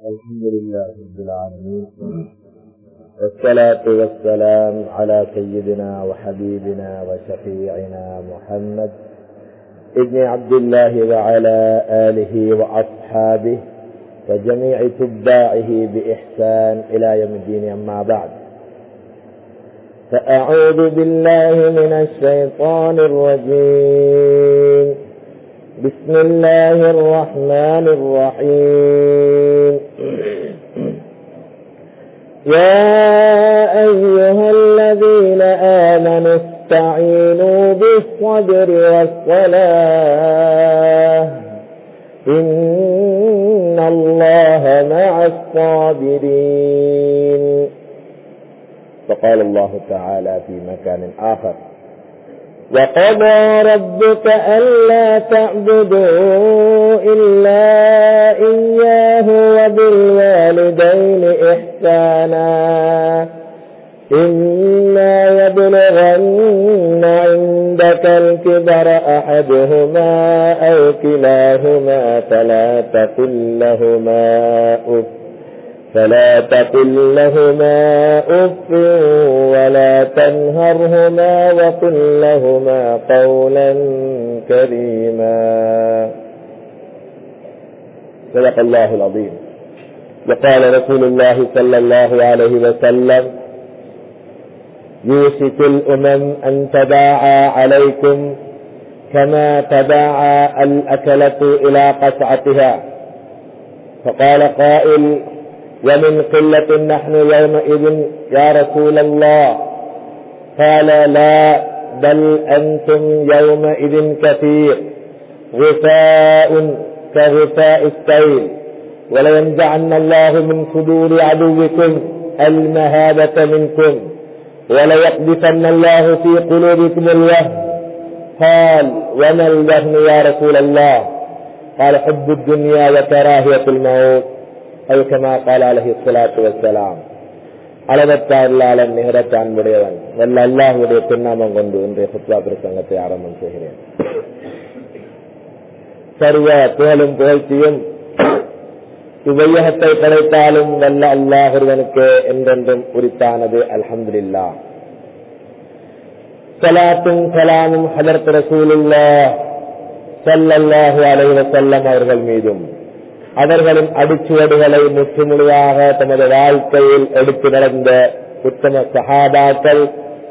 الحمد لله رب العالمين والصلاة والسلام على سيدنا وحبيبنا وشفيعنا محمد ابن عبد الله وعلى آله وأصحابه وجميع تباعه بإحسان إلى يوم الدين أما بعد فأعوذ بالله من الشيطان الرجيم بسم الله الرحمن الرحيم يا أيها الذين آمنوا استعينوا بالصبر والصلاة إن الله مع الصابرين فقال الله تعالى في مكان آخر وقضى ربك ألا تعبدوا إلا إياه وبالوالدين إحسانا إما يبلغن عندك الكبر أحدهما أو كلاهما فلا تقل لهما أف فلا تقل لهما أف ولا تنهرهما وقل لهما قولا كريما صدق الله العظيم وقال رسول الله صلى الله عليه وسلم يوشك الأمم أن تداعى عليكم كما تداعى الأكلة إلى قطعتها فقال قائل ومن قلة نحن يومئذ يا رسول الله قال لا بل أنتم يومئذ كثير غثاء كغثاء السيل ولينزعن الله من صدور عدوكم المهابة منكم وليقذفن الله في قلوبكم الوهن قال وما الوهن يا رسول الله قال حب الدنيا وكراهية الموت أو كما قال عليه الصلاة والسلام அளவற்ற அருளாளன் நிகரற்ற அன்புடையவன் வல்ல அல்லாஹுடைய திருநாமம் கொண்டு இன்றைய சுற்றுலா பிரசங்கத்தை ஆரம்பம் செய்கிறேன் சர்வ புகழும் புகழ்ச்சியும் இவ்வையகத்தை படைத்தாலும் வல்ல அல்லாஹுவனுக்கு என்றென்றும் உரித்தானது அல்ஹம்துல்லா சலாத்தும் சலாமும் ஹதரத் ரசூலுல்லா சல்லல்லாஹு அலைவ செல்லம் அவர்கள் மீதும் அவர்களின் அடிச்சுவடுகளை முற்றுமுழுதாக தமது வாழ்க்கையில் எடுத்து நடந்த உத்தம சகாபாக்கள்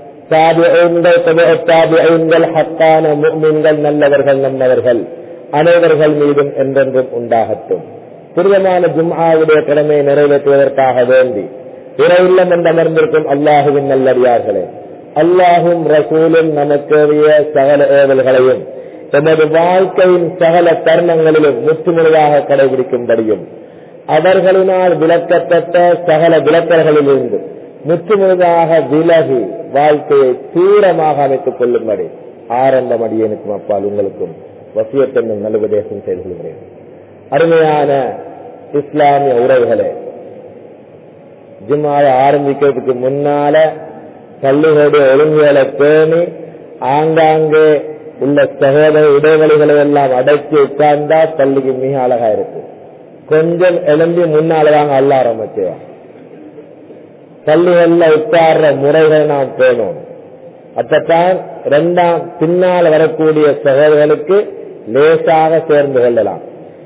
தாபிகள் ஹத்தான முக்மீன்கள் நல்லவர்கள் நல்லவர்கள் அனைவர்கள் மீதும் என்றென்றும் உண்டாகட்டும் புனிதமான ஜும்ஆவுடைய கடமையை நிறைவேற்றுவதற்காக வேண்டி இறையில்லம் என்று அமர்ந்திருக்கும் அல்லாஹுவின் நல்லடியார்களே அல்லாஹும் ரசூலும் நமக்கேறிய சகல ஏவல்களையும் தமது வாழ்க்கையின் சகல தருணங்களிலும் முற்றுமுழுதாக கடைபிடிக்கும்படியும் அவர்களினால் விளக்கப்பட்ட சகல விளக்கல்களிலிருந்து முற்றுமுழுதாக விலகி வாழ்க்கையை தூரமாக அமைத்துக் கொள்ளும்படி ஆரம்பம் அடியனுக்கும் அப்பால் உங்களுக்கும் வசியத்தென்னும் நல்லுபதேசம் செய்து கொள்கிறேன் அருமையான இஸ்லாமிய உறவுகளே ஜிம்மாவை ஆரம்பிக்கிறதுக்கு முன்னால பள்ளிகளுடைய ஒழுங்குகளை பேணி ஆங்காங்கே உள்ள சகோதர இடைவெளிகளை எல்லாம் அடக்கி உட்கார்ந்தா பள்ளிக்கு மிக அழகா இருக்கு கொஞ்சம் எழும்பி முன்னாலதாங்க அல்ல ஆரம்பிச்சுவா பள்ளிகள்ல உட்கார்ற முறைகளை நாம் பேணும் அப்பத்தான் ரெண்டாம் பின்னால் வரக்கூடிய சகோதரர்களுக்கு லேசாக சேர்ந்து கொள்ளலாம்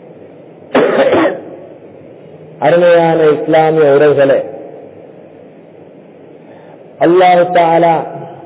அருமையான இஸ்லாமிய உறவுகளே அல்லாஹு தாலா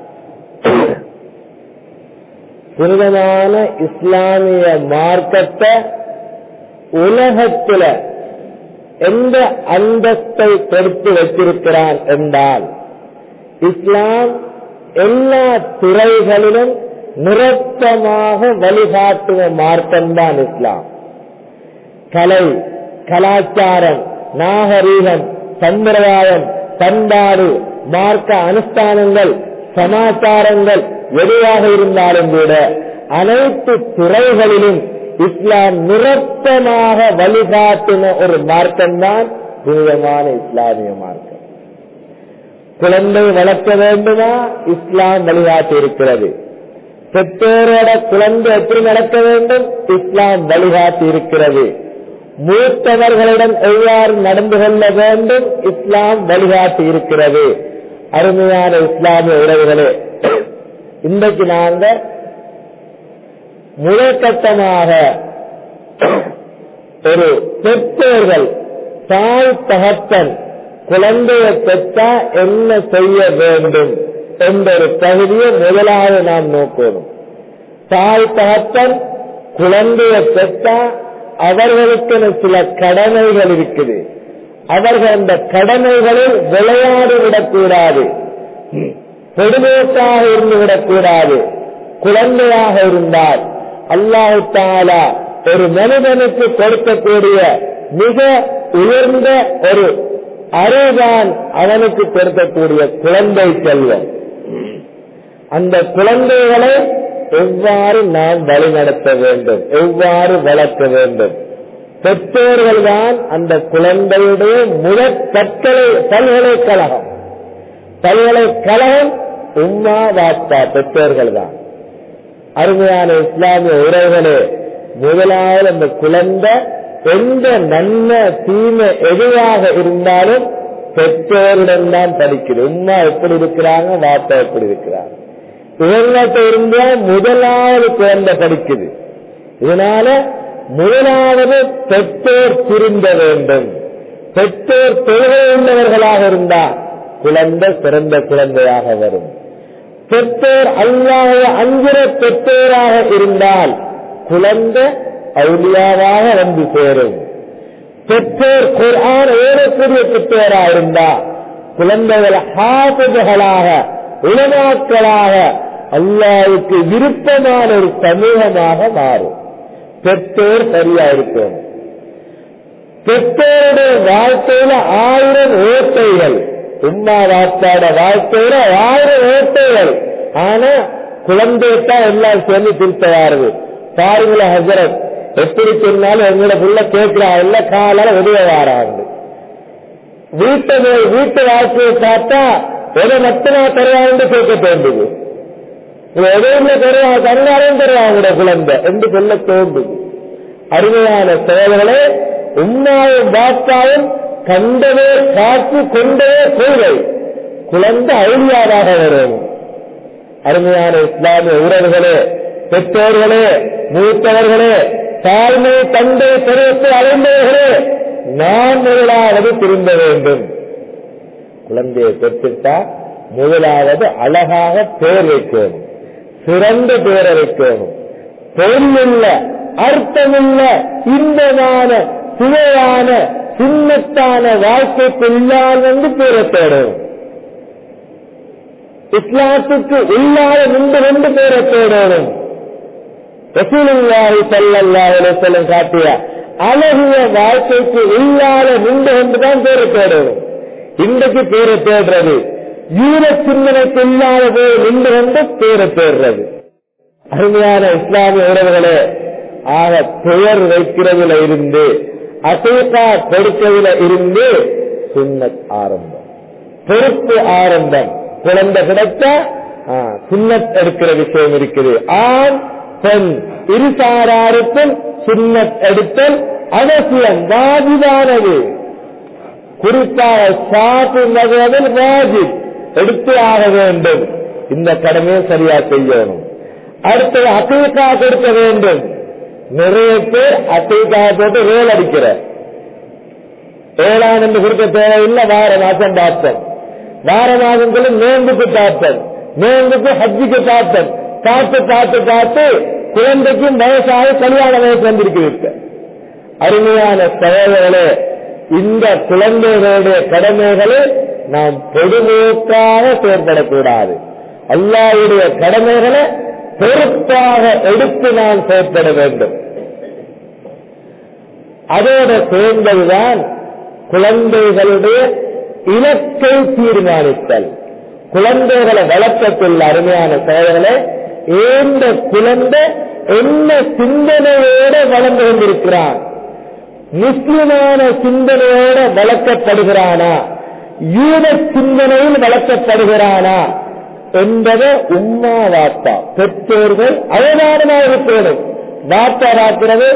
புனிதமான இஸ்லாமிய மார்க்கத்தை உலகத்துல எந்த அந்தஸ்தை கொடுத்து வச்சிருக்கிறான் என்றால் இஸ்லாம் எல்லா துறைகளிலும் நிரப்பமாக வழிகாட்டுவ மார்க்கம்தான் இஸ்லாம் கலை கலாச்சாரம் நாகரீகம் சம்பிரதாயம் பண்பாடு மார்க்க அனுஷ்டானங்கள் சமாச்சாரங்கள் எதுவாக இருந்தாலும் கூட அனைத்து துறைகளிலும் இஸ்லாம் நிரப்பமாக வழிகாட்டின ஒரு மார்க்கம்தான் புனிதமான இஸ்லாமிய மார்க்கம் குழந்தை வளர்க்க வேண்டுமா இஸ்லாம் வழிகாட்டி இருக்கிறது பெற்றோரோட குழந்தை எப்படி நடக்க வேண்டும் இஸ்லாம் வழிகாட்டி இருக்கிறது மூத்தவர்களுடன் எவ்வாறு நடந்து கொள்ள வேண்டும் இஸ்லாம் வழிகாட்டி இருக்கிறது அருமையான இஸ்லாமிய உறவுகளே இன்றைக்கு நாங்க முதற்கட்டமாக ஒரு பெற்றோர்கள் தாய் தகப்பன் குழந்தையை பெற்றா என்ன செய்ய வேண்டும் என்ற ஒரு பகுதியை முதலாவது நாம் நோக்கணும் தாய் தகப்பன் குழந்தையை பெற்றா அவர்களுக்கு சில கடமைகள் இருக்குது அவர்கள் அந்த கடமைகளில் விளையாடி விடக்கூடாது பொதுமேற்காக இருந்து விடக்கூடாது குழந்தையாக இருந்தால் அல்லாஹு தாலா ஒரு மனிதனுக்கு கொடுக்கக்கூடிய மிக உயர்ந்த ஒரு அறிவுதான் அவனுக்கு கொடுக்கக்கூடிய குழந்தை செல்வம் அந்த குழந்தைகளை எவ்வாறு நாம் வழிநடத்த வேண்டும் எவ்வாறு வளர்க்க வேண்டும் பெற்றோர்கள் தான் அந்த குழந்தையுடைய முதற் கற்களை பல்கலைக்கழகம் பல்கலைக்கழகம் உம்மா வாப்பா பெற்றோர்கள் தான் அருமையான இஸ்லாமிய உறவுகளே முதலாவது அந்த குழந்தை எந்த நன்மை தீமை எதுவாக இருந்தாலும் பெற்றோரிடம் தான் படிக்குது உம்மா எப்படி இருக்கிறாங்க வாப்பா எப்படி இருக்கிறாங்க இவங்கள்ட்ட இருந்தா முதலாவது குழந்தை படிக்குது இதனால முதலாவது பெற்றோர் திருந்த வேண்டும் பெற்றோர் தொழுகை உள்ளவர்களாக இருந்தா குழந்தை சிறந்த குழந்தையாக வரும் பெற்றோர் அல்லாஹ அஞ்சிர பெற்றோராக இருந்தால் குழந்தை அவுலியாவாக வந்து சேரும் பெற்றோர் குரான் ஏறக்கூடிய பெற்றோராக இருந்தா குழந்தைகள் ஹாபுகளாக உலமாக்களாக அல்லாவுக்கு விருப்பமான ஒரு சமூகமாக மாறும் பெற்றோர் சரியா இருக்கும் பெற்றோருடைய வாழ்க்கையில ஆயிரம் ஓட்டைகள் உம்மா வாப்பாட வாழ்க்கையில ஆயிரம் ஓட்டைகள் ஆனா குழந்தைத்தான் எல்லாம் சேர்ந்து திருத்தவாருது பாருங்கள ஹசரத் எப்படி சொன்னாலும் எங்களோட புள்ள கேட்கிறா இல்ல காலால உதவ வாராங்க வீட்டை வீட்டு வாழ்க்கையை பார்த்தா எதை மட்டுமா தருவாங்க கேட்க தோன்றுது எதையுமே தருவா தருவாரையும் தருவாங்க குழந்தை என்று சொல்ல தோன்றுது அருமையான செயல்களே உண்மாவும் பாப்பாவும் கண்டவே காத்து கொண்டவே கொள்கை குழந்தை அழியாதாக வரும் அருமையான இஸ்லாமிய உறவுகளே பெற்றோர்களே மூத்தவர்களே தாய்மை தந்தை பிறப்பு அடைந்தவர்களே நான் முதலாவது திரும்ப வேண்டும் குழந்தையை பெற்றுட்டா முதலாவது அழகாக பேர் வைக்கணும் சிறந்த பேரை வைக்கணும் பொருளுள்ள அர்த்தமுள்ள இன்பமான சுவையான சின்னத்தான வாழ்க்கைக்கு இல்லாத வந்து பேரை தேடணும் இஸ்லாத்துக்கு இல்லாத நின்று கொண்டு பேரை தேடணும் ரசூலுல்லாஹி ஸல்லல்லாஹு அலைஹி வஸல்லம் காட்டிய அழகிய வாழ்க்கைக்கு இல்லாத நின்று கொண்டுதான் பேரை தேடணும் இன்றைக்கு பேரை தேடுறது யூர சிந்தனைக்கு இல்லாத போய் நின்று கொண்டு பேரை தேடுறது அருமையான இஸ்லாமிய உறவுகளே ஆக பெயர் வைக்கிறதுல இருந்து அசைக்கா கொடுக்கிறதுல இருந்து சுண்ணத் ஆரம்பம் பொறுப்பு ஆரம்பம் குழந்தை கிடைத்த சுண்ணத் எடுக்கிற விஷயம் இருக்குது ஆண் பெண் இருசாராருக்கும் சுண்ணத் எடுத்தல் அவசியம் வாஜிதானது குறிப்பாக சாப்பு மகனில் வாஜிப் எடுத்து ஆக வேண்டும் இந்த கடமையை சரியா செய்யணும் அடுத்தது அசைக்கா கொடுக்க வேண்டும் நிறைய பேர் அசைக்கா போட்டு வேல் அடிக்கிற ஏழாம் என்று கொடுக்க தேவையில்லை வார மாசம் பார்த்தோம் வார மாதங்களும் நோன்புக்கு பார்த்தோம் நோன்புக்கு ஹஜ்ஜுக்கு பார்த்தோம் பார்த்து பார்த்து பார்த்து குழந்தைக்கும் வயசாக கல்யாண வயசு வந்திருக்கு அருமையான சகோதரர்களே இந்த குழந்தைகளுடைய கடமைகளை நாம் பொதுமூக்காக செயற்படக்கூடாது அல்லாவுடைய கடமைகளை பொறுப்பாக எடுத்து நாம் செயற்பட வேண்டும் அதோட சேர்ந்ததுதான் குழந்தைகளுடைய இலக்கை தீர்மானித்தல் குழந்தைகளை வளர்க்கத்துள்ள அருமையான செயல்களை ஏந்த குழந்தை என்ன சிந்தனையோட வளர்ந்து கொண்டிருக்கிறான் முஸ்லிமான சிந்தனையோட வளர்க்கப்படுகிறானா யூத சிந்தனையில் வளர்க்கப்படுகிறானா என்பதை உம்மா வாப்பா பெற்றோர்கள் அவதானமாக இருக்கணும் வாப்பா பார்க்கிறது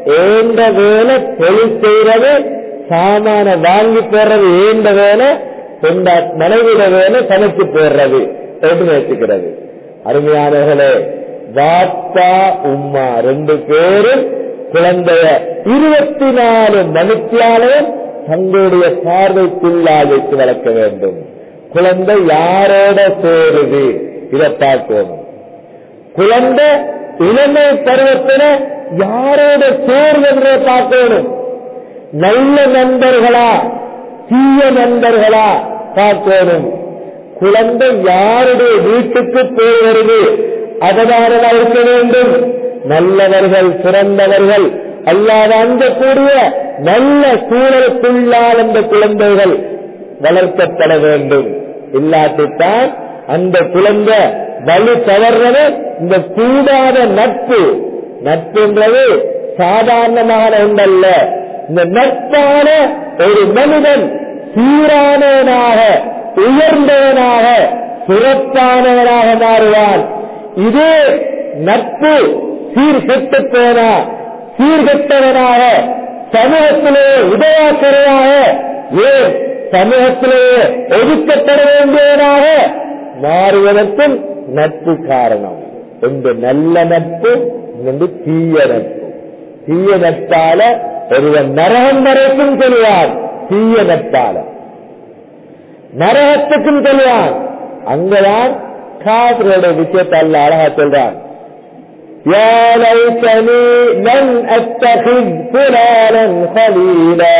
ஏந்த வேலை தொழில் செய்யறது சாமான வாங்கி போடுறது ஏந்த வேலை கொண்டா மனைவிட வேலை சமைச்சு போடுறது என்று வச்சுக்கிறது அருமையானவர்களே வாப்பா உம்மா ரெண்டு பேரும் குழந்தைய இருபத்தி நாலு மணித்தியாலும் தங்களுடைய பார்வைக்குள்ளாக வைத்து வளர்க்க வேண்டும் குழந்தை யாரோட சேருது இதை பார்க்கணும் குழந்தை இளமை பருவத்தில யாரோட சேர்வென்ற பார்க்கணும் நல்ல நண்பர்களா தீய நண்பர்களா பார்க்கணும் குழந்தை யாருடைய வீட்டுக்கு போய் வருது அவதாரமா இருக்க வேண்டும் நல்லவர்கள் சிறந்தவர்கள் அல்லாத அஞ்சக்கூடிய நல்ல சூழலுக்குள்ளால் அந்த குழந்தைகள் வளர்க்கப்பட வேண்டும் இல்லாட்டித்தான் அந்த குழந்தை வலு தவறது இந்த கூடாத நட்பு நட்புன்றது சாதாரணமான ஒன்றல்ல இந்த நட்பான ஒரு மனிதன் சீரானவனாக உயர்ந்தவனாக சிறப்பானவனாக மாறுவான் இதே நட்பு சீர்கெட்டு போனா சீர்கெட்டவனாக சமூகத்திலே உதவாக்கரையாக ஏன் சமூகத்திலேயே ஒதுக்கப்பட வேண்டியவனாக மாறுவதற்கும் நட்பு காரணம் ஒன்று நல்ல நட்பு இன்னொன்று தீய நட்பு தீய நட்பால ஒருவன் நரகம் வரைக்கும் சொல்லுவான் தீய நட்பால நரகத்துக்கும் சொல்லுவான் அங்கதான் காதலோட விஷயத்தை அல்ல அழகா சொல்றான் يا ليتني لم اتخذ فلانا خليلا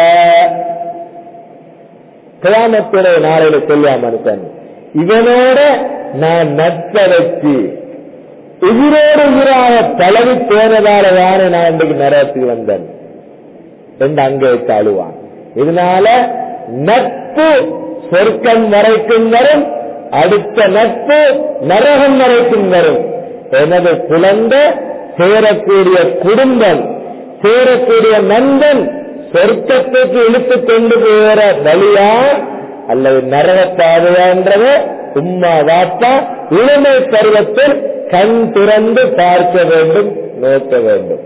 கிராமத்துடைய நாளையில சொல்லியா மனுஷன் இவனோட நான் நட்ப வச்சு உயிரோடு உயிராக பழகி போனதால தானே நான் இன்றைக்கு நரகத்துக்கு வந்தேன் என்று அங்கே வச்சு அழுவான் இதனால நட்பு சொர்க்கம் வரைக்கும் வரும் அடுத்த நட்பு நரகம் வரைக்கும் வரும் எனது குழந்தை சேரக்கூடிய குடும்பம் சேரக்கூடிய நண்பன் சொர்க்கத்துக்கு இழுத்து கொண்டு போகிற வழியா அல்லது நரக பாதையான்றத உம்மா வாப்பா இளமை பருவத்தில் கண் திறந்து பார்க்க வேண்டும் நோக்க வேண்டும்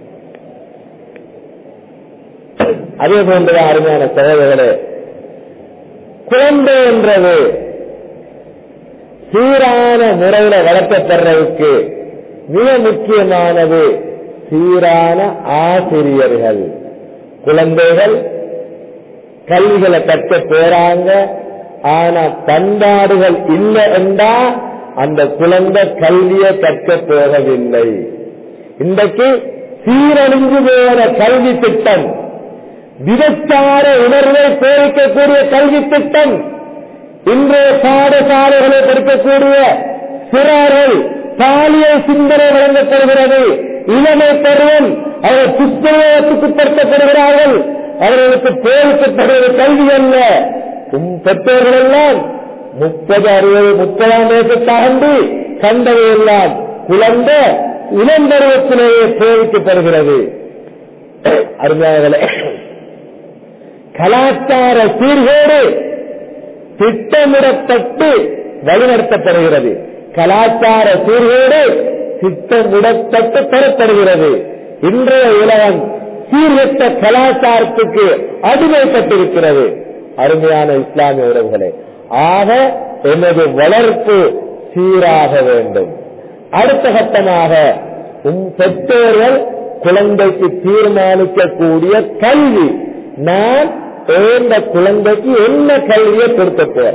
அதே போன்றுதான் அருமையான சகோதரர்களே குழந்தை என்றது சீரான முறையில வளர்க்கப்படுறதுக்கு மிக முக்கியமானது சீரான ஆசிரியர்கள் குழந்தைகள் கல்விகளை கற்க போறாங்க ஆனா பண்பாடுகள் இல்லை என்றா அந்த குழந்தை கல்வியை கற்க போகவில்லை இன்றைக்கு சீரழிந்து போன கல்வி திட்டம் விபச்சார உணர்வை கோரிக்கக்கூடிய கல்வி திட்டம் இன்றைய பாடசாலைகளை படிக்கக்கூடிய சிறார்கள் பாலியல் சிந்தனை வழங்கப்படுகிறது இளமை பருவம் அவர் புஸ்தகத்துக்குட்படுத்தப்படுகிறார்கள் அவர்களுக்கு போதிக்கப்படுவது கல்வி அல்ல உம் பெற்றோர்கள் எல்லாம் முப்பது அறுபது முப்பதாம் வயசு தாண்டி கண்டவை எல்லாம் குழந்தை இளம் பருவத்திலேயே போதிக்கப்படுகிறது அருமையாளர்களே கலாச்சார சீர்கேடு திட்டமிடப்பட்டு வழிநடத்தப்படுகிறது கலாச்சார சீர்கேடு திட்டமிடப்பட்டு பெறப்படுகிறது இன்றைய உலகம் சீர்கெட்ட கலாச்சாரத்துக்கு அடிமைப்பட்டிருக்கிறது அருமையான இஸ்லாமிய உறவுகளே ஆக எனது வளர்ப்பு சீராக வேண்டும் அடுத்த கட்டமாக உம் பெற்றோர்கள் குழந்தைக்கு தீர்மானிக்கக்கூடிய கல்வி நான் இந்த குழந்தைக்கு என்ன கல்வியை கொடுக்க போறேன்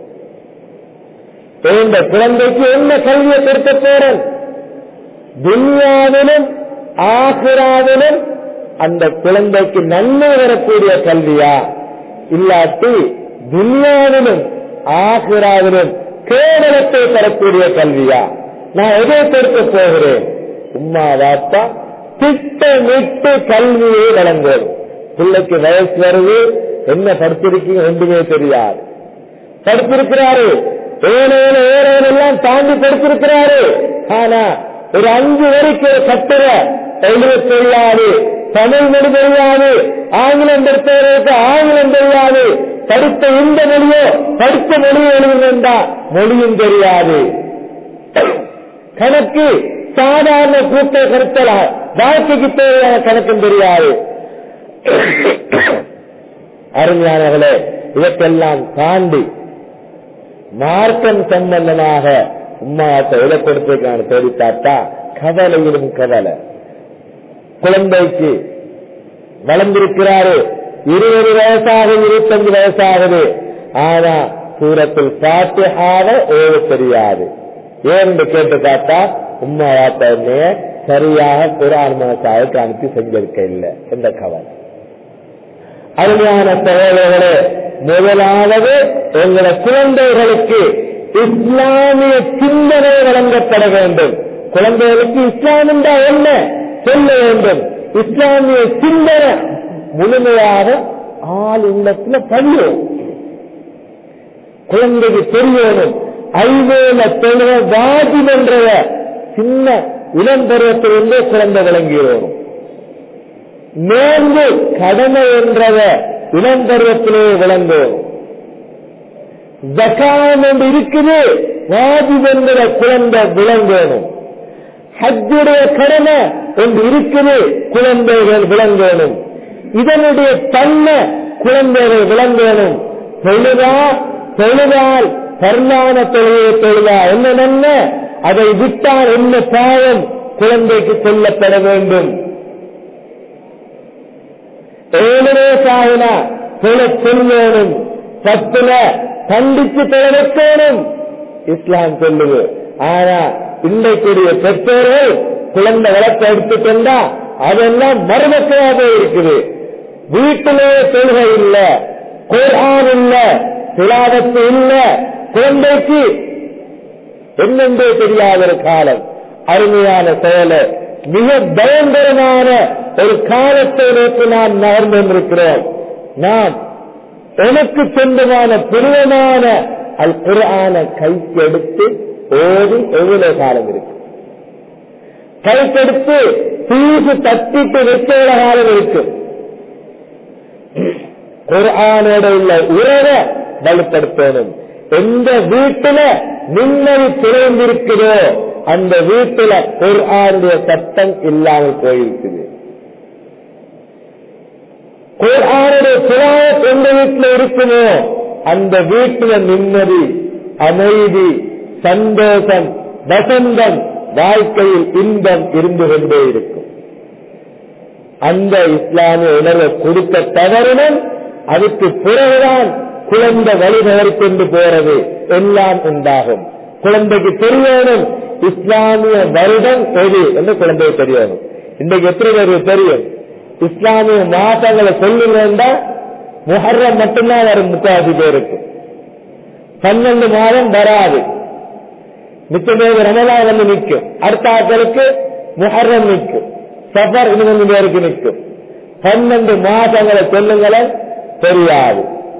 இந்த குழந்தைக்கு என்ன கல்வியை கொடுக்க போறேன் துன்யாவிலும் ஆசிராவிலும் அந்த குழந்தைக்கு நன்மை வரக்கூடிய கல்வியா இல்லாட்டி துன்யாவிலும் ஆசிராவிலும் கேவலத்தை தரக்கூடிய கல்வியா நான் எதை கொடுக்க போகிறேன் உம்மா வாப்பா திட்டமிட்டு கல்வியை வழங்குவது பிள்ளைக்கு வயசு வருது என்ன படிச்சிருக்கீங்க ஒன்றுமே தெரியாது படிச்சிருக்கிறாரு ஏழையில ஏழையிலெல்லாம் தாண்டி படிச்சிருக்கிறாரு ஆனா ஒரு அஞ்சு வரைக்கும் ஒரு கட்டுர எழுத தெரியாது தமிழ் மொழி தெரியாது ஆங்கிலம் படித்தவர்களுக்கு ஆங்கிலம் தெரியாது படித்த இந்த மொழியோ படித்த மொழியை எழுதுனா மொழியும் தெரியாது கணக்கு சாதாரண கூட்ட கருத்தலா வாழ்க்கைக்கு தேவையான கணக்கும் தெரியாது அருமையானவர்களே இதற்கெல்லாம் தாண்டி மார்க்கம் சம்பந்தமாக உம்மாட்ட எதை கொடுத்திருக்கான்னு தேடி பார்த்தா கவலையிலும் கவலை குழந்தைக்கு வளர்ந்திருக்கிறாரு இருபது வயசாகுது இருபத்தஞ்சு வயசாகுது ஆனா சூரத்தில் பாத்தியாவ ஓட தெரியாது ஏன்னு கேட்டு பார்த்தா உம்மா வாப்பா என்னைய சரியாக குரான் மனசாவுக்கு அனுப்பி செஞ்சிருக்க இல்லை எந்த கவலை அருமையான சகோதரர்களே முதலாவது எங்களோட குழந்தைகளுக்கு இஸ்லாமிய சிந்தனை வழங்கப்பட வேண்டும் குழந்தைகளுக்கு இஸ்லாம் என்றா என்ன சொல்ல வேண்டும் இஸ்லாமிய சிந்தனை முழுமையாக ஆள் உள்ளத்துல பள்ளியும் குழந்தைக்கு தெரியணும் ஐவேல தொழுவ வாஜிப் என்ற சின்ன இளம் பருவத்திலிருந்தே குழந்தை விளங்கிடணும் நோன்பு கடமை என்றத இளம் பருவத்திலே விளங்கும் ஜக்கான் என்று இருக்குது வாஜிப் என்கிற குழந்தை விளங்கணும் ஹஜ்ஜுடைய கடமை ஒன்று இருக்குது குழந்தைகள் விளங்கணும் இதனுடைய தன்மை குழந்தைகள் விளங்கணும் தொழுதா தொழுதால் பர்ணான தொழுகையை தொழுதா என்ன நன்மை அதை விட்டால் என்ன பாவம் குழந்தைக்கு சொல்லப்பட வேண்டும் ஏழு வயசாகினா தொழ சொல்லணும் பத்துல கண்டிச்சு தொழ வைக்கணும் இஸ்லாம் சொல்லுது ஆனா இன்றைக்குரிய பெற்றோர்கள் குழந்தை வளர்த்த எடுத்துக்கொண்டா அதெல்லாம் மறுமக்கமாக இருக்குது வீட்டிலே தொழுகை இல்ல குர்ஆன் இல்ல திலாவத்து இல்ல குழந்தைக்கு என்னென்றே தெரியாத ஒரு காலம் அருமையான செயல மிக பயங்கரமான ஒரு காலத்தை நோக்கி நாம் நகர்ந்து கொண்டிருக்கிறோம் நாம் எனக்கு சொந்தமான புனிதமான அல் குரான கைக்கு எடுத்து ஓடி எவ்வளவு காலம் இருக்கு கைக்கெடுத்து தீசு தட்டிட்டு வெச்சோட காலம் இருக்கு குரானோட உள்ள உறவை வலுப்படுத்தணும் எந்த வீட்டுல நிம்மதி திறந்திருக்கிறதோ அந்த வீட்டுல குர்ஆனுடைய சட்டம் இல்லாமல் போயிருக்குது குர்ஆனுடைய திலாவத் எந்த வீட்டுல இருக்குமோ அந்த வீட்டுல நிம்மதி அமைதி சந்தோஷம் வசந்தம் வாழ்க்கையில் இன்பம் இருந்து கொண்டே இருக்கும் அந்த இஸ்லாமிய உணர்வை கொடுக்க தவறினும் அதுக்கு பிறகுதான் குழந்தை வழிநகர் கொண்டு போறது எல்லாம் உண்டாகும் குழந்தைக்கு தெரியணும் இஸ்லாமிய வருடம் எது என்று குழந்தைக்கு தெரியணும் இன்றைக்கு எத்தனை பேருக்கு தெரியும் இஸ்லாமிய மாசங்களை சொல்லுங்க முஹர்ரம் மட்டும்தான் வரும் முக்காசி பேருக்கு பன்னெண்டு மாதம் வராது மிச்சமேது ரமலா வந்து நிற்கும் அடுத்த ஆட்களுக்கு முஹர்ரம் நிற்கும் சஃபர் இன்னும் கொஞ்சம் பேருக்கு நிற்கும் பன்னெண்டு மாசங்களை சொல்லுங்கள தெரியாது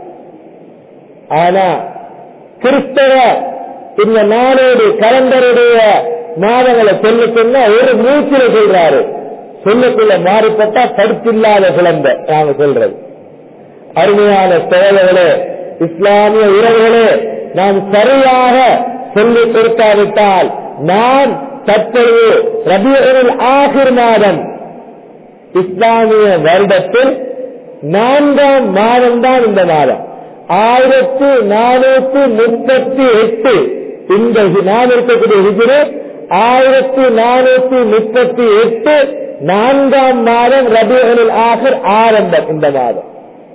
ஆனா கிறிஸ்தவ இந்த நாளோடு கலண்டருடைய மாதங்களை சொல்ல சொன்னா ஒரு மூச்சில சொல்றாரு சொல்லக்குள்ள மாறிப்பட்டா படிப்பில்லாத குழந்தை நாங்க சொல்றது அருமையான சோழர்களே இஸ்லாமிய உறவுகளே நாம் சரியாக சொல்லிக் கொடுக்காவிட்டால் நாம் தற்பொழுது ரபியுல் ஆகிர் மாதம் இஸ்லாமிய வருடத்தில் நான்காம் மாதம் தான் இந்த மாதம் ஆயிரத்தி நானூத்தி முப்பத்தி எட்டு இந்த நாம் இருக்கக்கூடிய ஹிஜிரு ஆயிரத்தி நானூத்தி முப்பத்தி எட்டு நான்காம் மாதம் ரபியுல் ஆகிர் ஆரம்பம் இந்த மாதம்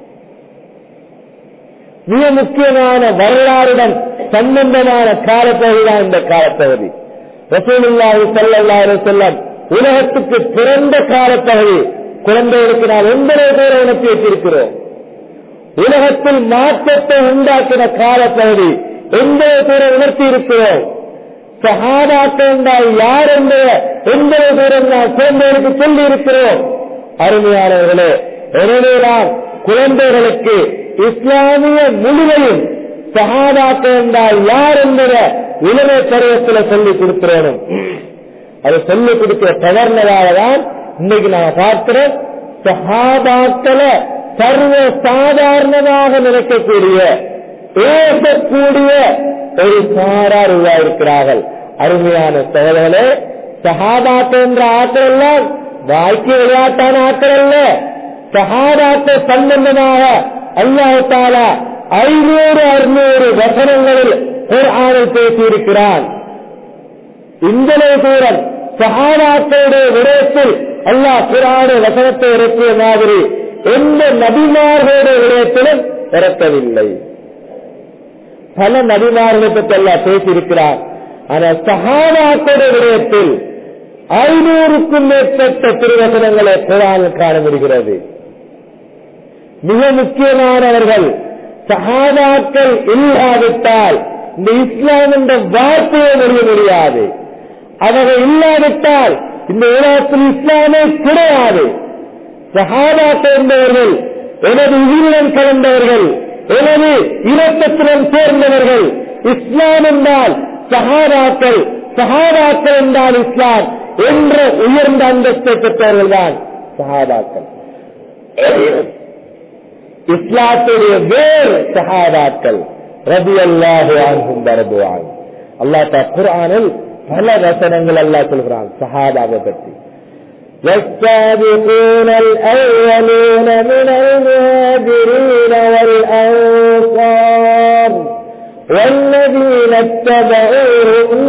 மிக முக்கியமான வரலாறுடன் சம்பந்தமான காலப்பகுதி தான் இந்த காலப்பகுதி ரசூலுல்லாஹி ஸல்லல்லாஹு அலைஹி வஸல்லம் உலகத்துக்கு பிறந்த காலப்பகுதி குழந்தைகளுக்கு நாம் எந்தனை பேரை உணர்த்தி வைத்திருக்கிறோம் உலகத்தில் மாற்றத்தை உண்டாக்கின காலப்பகுதி எந்த பேரை உணர்த்தி இருக்கிறோம் சகாதாக்கள் என்றால் யார் என்ற எந்த பேரும் நாம் குழந்தைகளுக்கு சொல்லி இருக்கிறோம் அருமையானவர்களே எனவே நாம் குழந்தைகளுக்கு இஸ்லாமிய முழுமையும் சகாதாக்கள் என்றால் யார் என்பத இளமை பருவத்தில் சொல்லிக் கொடுக்கிறோம் அதை சொல்லிக் கொடுக்கிற தவறுனதாலதான் இன்னைக்கு நான் பார்க்கிறோம் சகாபாக்களை சர்வ சாதாரணமாக நினைக்கக்கூடிய பேசக்கூடிய ஒரு சாரார் உருவாயிருக்கிறார்கள் அருமையான சகோதரர்களே சஹாபாக்கள் என்ற ஆக்கள் எல்லாம் வாய்க்கு விளையாட்டான ஆக்கள் அல்ல சஹாபாக்கள் சம்பந்தமாக அல்லாஹ் தாலா ஐநூறு அறுநூறு வசனங்களில் ஒரு ஆணில் பேசியிருக்கிறான் இந்தளவு தூரம் சஹாபாக்களுடைய விடயத்தில் அல்லாஹ் குரான வசனத்தை இறக்கிய மாதிரி எந்த நபிமார்களுடைய விடயத்திலும் இறக்கவில்லை பல நபிமார்களை பற்றி எல்லாம் பேசியிருக்கிறார் ஆனால் சஹாபாக்களுடைய விடயத்தில் ஐநூறுக்கும் மேற்பட்ட திருவசனங்களை குரானில் காண முடிகிறது மிக முக்கியமானவர்கள் சஹாபாக்கள் இல்லாவிட்டால் இந்த இஸ்லாம் என்ற வார்த்தையை முடிய முடியாது அவர்கள் இல்லாவிட்டால் இந்த உலகத்தில் இஸ்லாமே கிடையாது சஹாபாக்கள் என்பவர்கள் எனது உயிருடன் கலந்தவர்கள் எனது இரத்தத்துடன் சேர்ந்தவர்கள் இஸ்லாம் என்றால் சஹாபாக்கள் சஹாபாக்கள் என்றால் இஸ்லாம் என்ற உயர்ந்த அந்தஸ்தை பெற்றவர்கள் தான் சஹாபாக்கள் இஸ்லாத்துடைய வேறு சஹாபாக்கள் ரபி அல்லாஹு ஆகும் பரபுவான் அல்லா தா குரானில் பல வசனங்கள் அல்லா சொல்கிறான் சஹாபாவை பற்றி والسابقون الأولون من المهاجرين والأنصار والذين اتبعوهم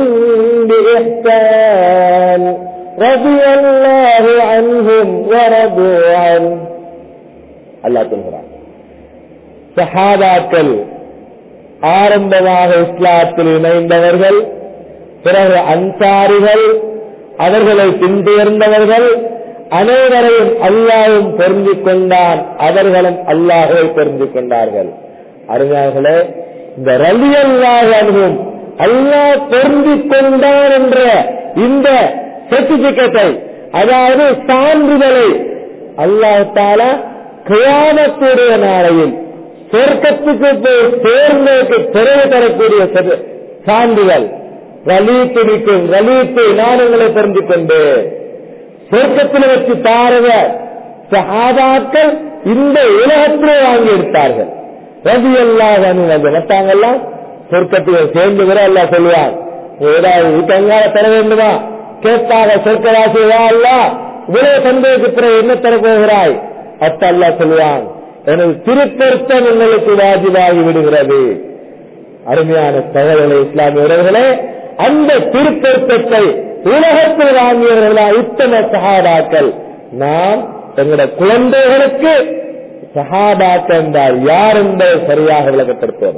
بإحسان رضي الله عنهم ورضوا عنه الله சொல்கிறான் சஹாபாக்கள் ஆரம்பமாக இஸ்லாத்தில் இணைந்தவர்கள் பிறகு அன்சாரிகள் அவர்களை பின்தேர்ந்தவர்கள் அனைவரையும் அல்லாவும் தெரிந்து கொண்டான் அவர்களும் அல்லாஹை தெரிந்து கொண்டார்கள் அருமையார்களே இந்த ரலி அல்லாஹும் அல்லாஹ் தெரிந்து கொண்டான் என்ற இந்த சர்டிபிகேட்டை அதாவது சான்றிதழை அல்லாஹால கியாமத்துடைய நாளையில் சொர்க்கத்துக்கு போய் சேர்ந்ததுக்கு பிறகு தரக்கூடிய சான்றிதழ் ரலீத்து நிற்கும் ரலீத்து நான் உங்களை தெரிந்து கொண்டு சொர்க்கத்தில் வச்சு தாரக சஹாபாக்கள் இந்த உலகத்திலே வாங்கி எடுத்தார்கள் ரவி எல்லாம் மத்தாங்கெல்லாம் சொர்க்கத்தில் சேர்ந்து வர எல்லாம் சொல்லுவார் ஏதாவது வீட்டங்கால தர வேண்டுமா கேட்டாக சொர்க்கவாசியா அல்ல இவ்வளவு சந்தேகத்துக்கு பிறகு என்ன தர போகிறாய் அத்த அல்லா சொல்லுவான் எனது திருப்பொருத்தம் உங்களுக்கு வாஜிவாகி விடுகிறது அருமையான தகவல்களை இஸ்லாமிய உறவுகளே அந்த திருப்பொருத்தத்தை உலகத்தில் வாங்கியவர்களா உத்தம சகாபாக்கள் நாம் எங்களுடைய குழந்தைகளுக்கு சகாபாக்கள் என்றால் யார் என்பதை சரியாக விளக்கப்படுத்துவோம்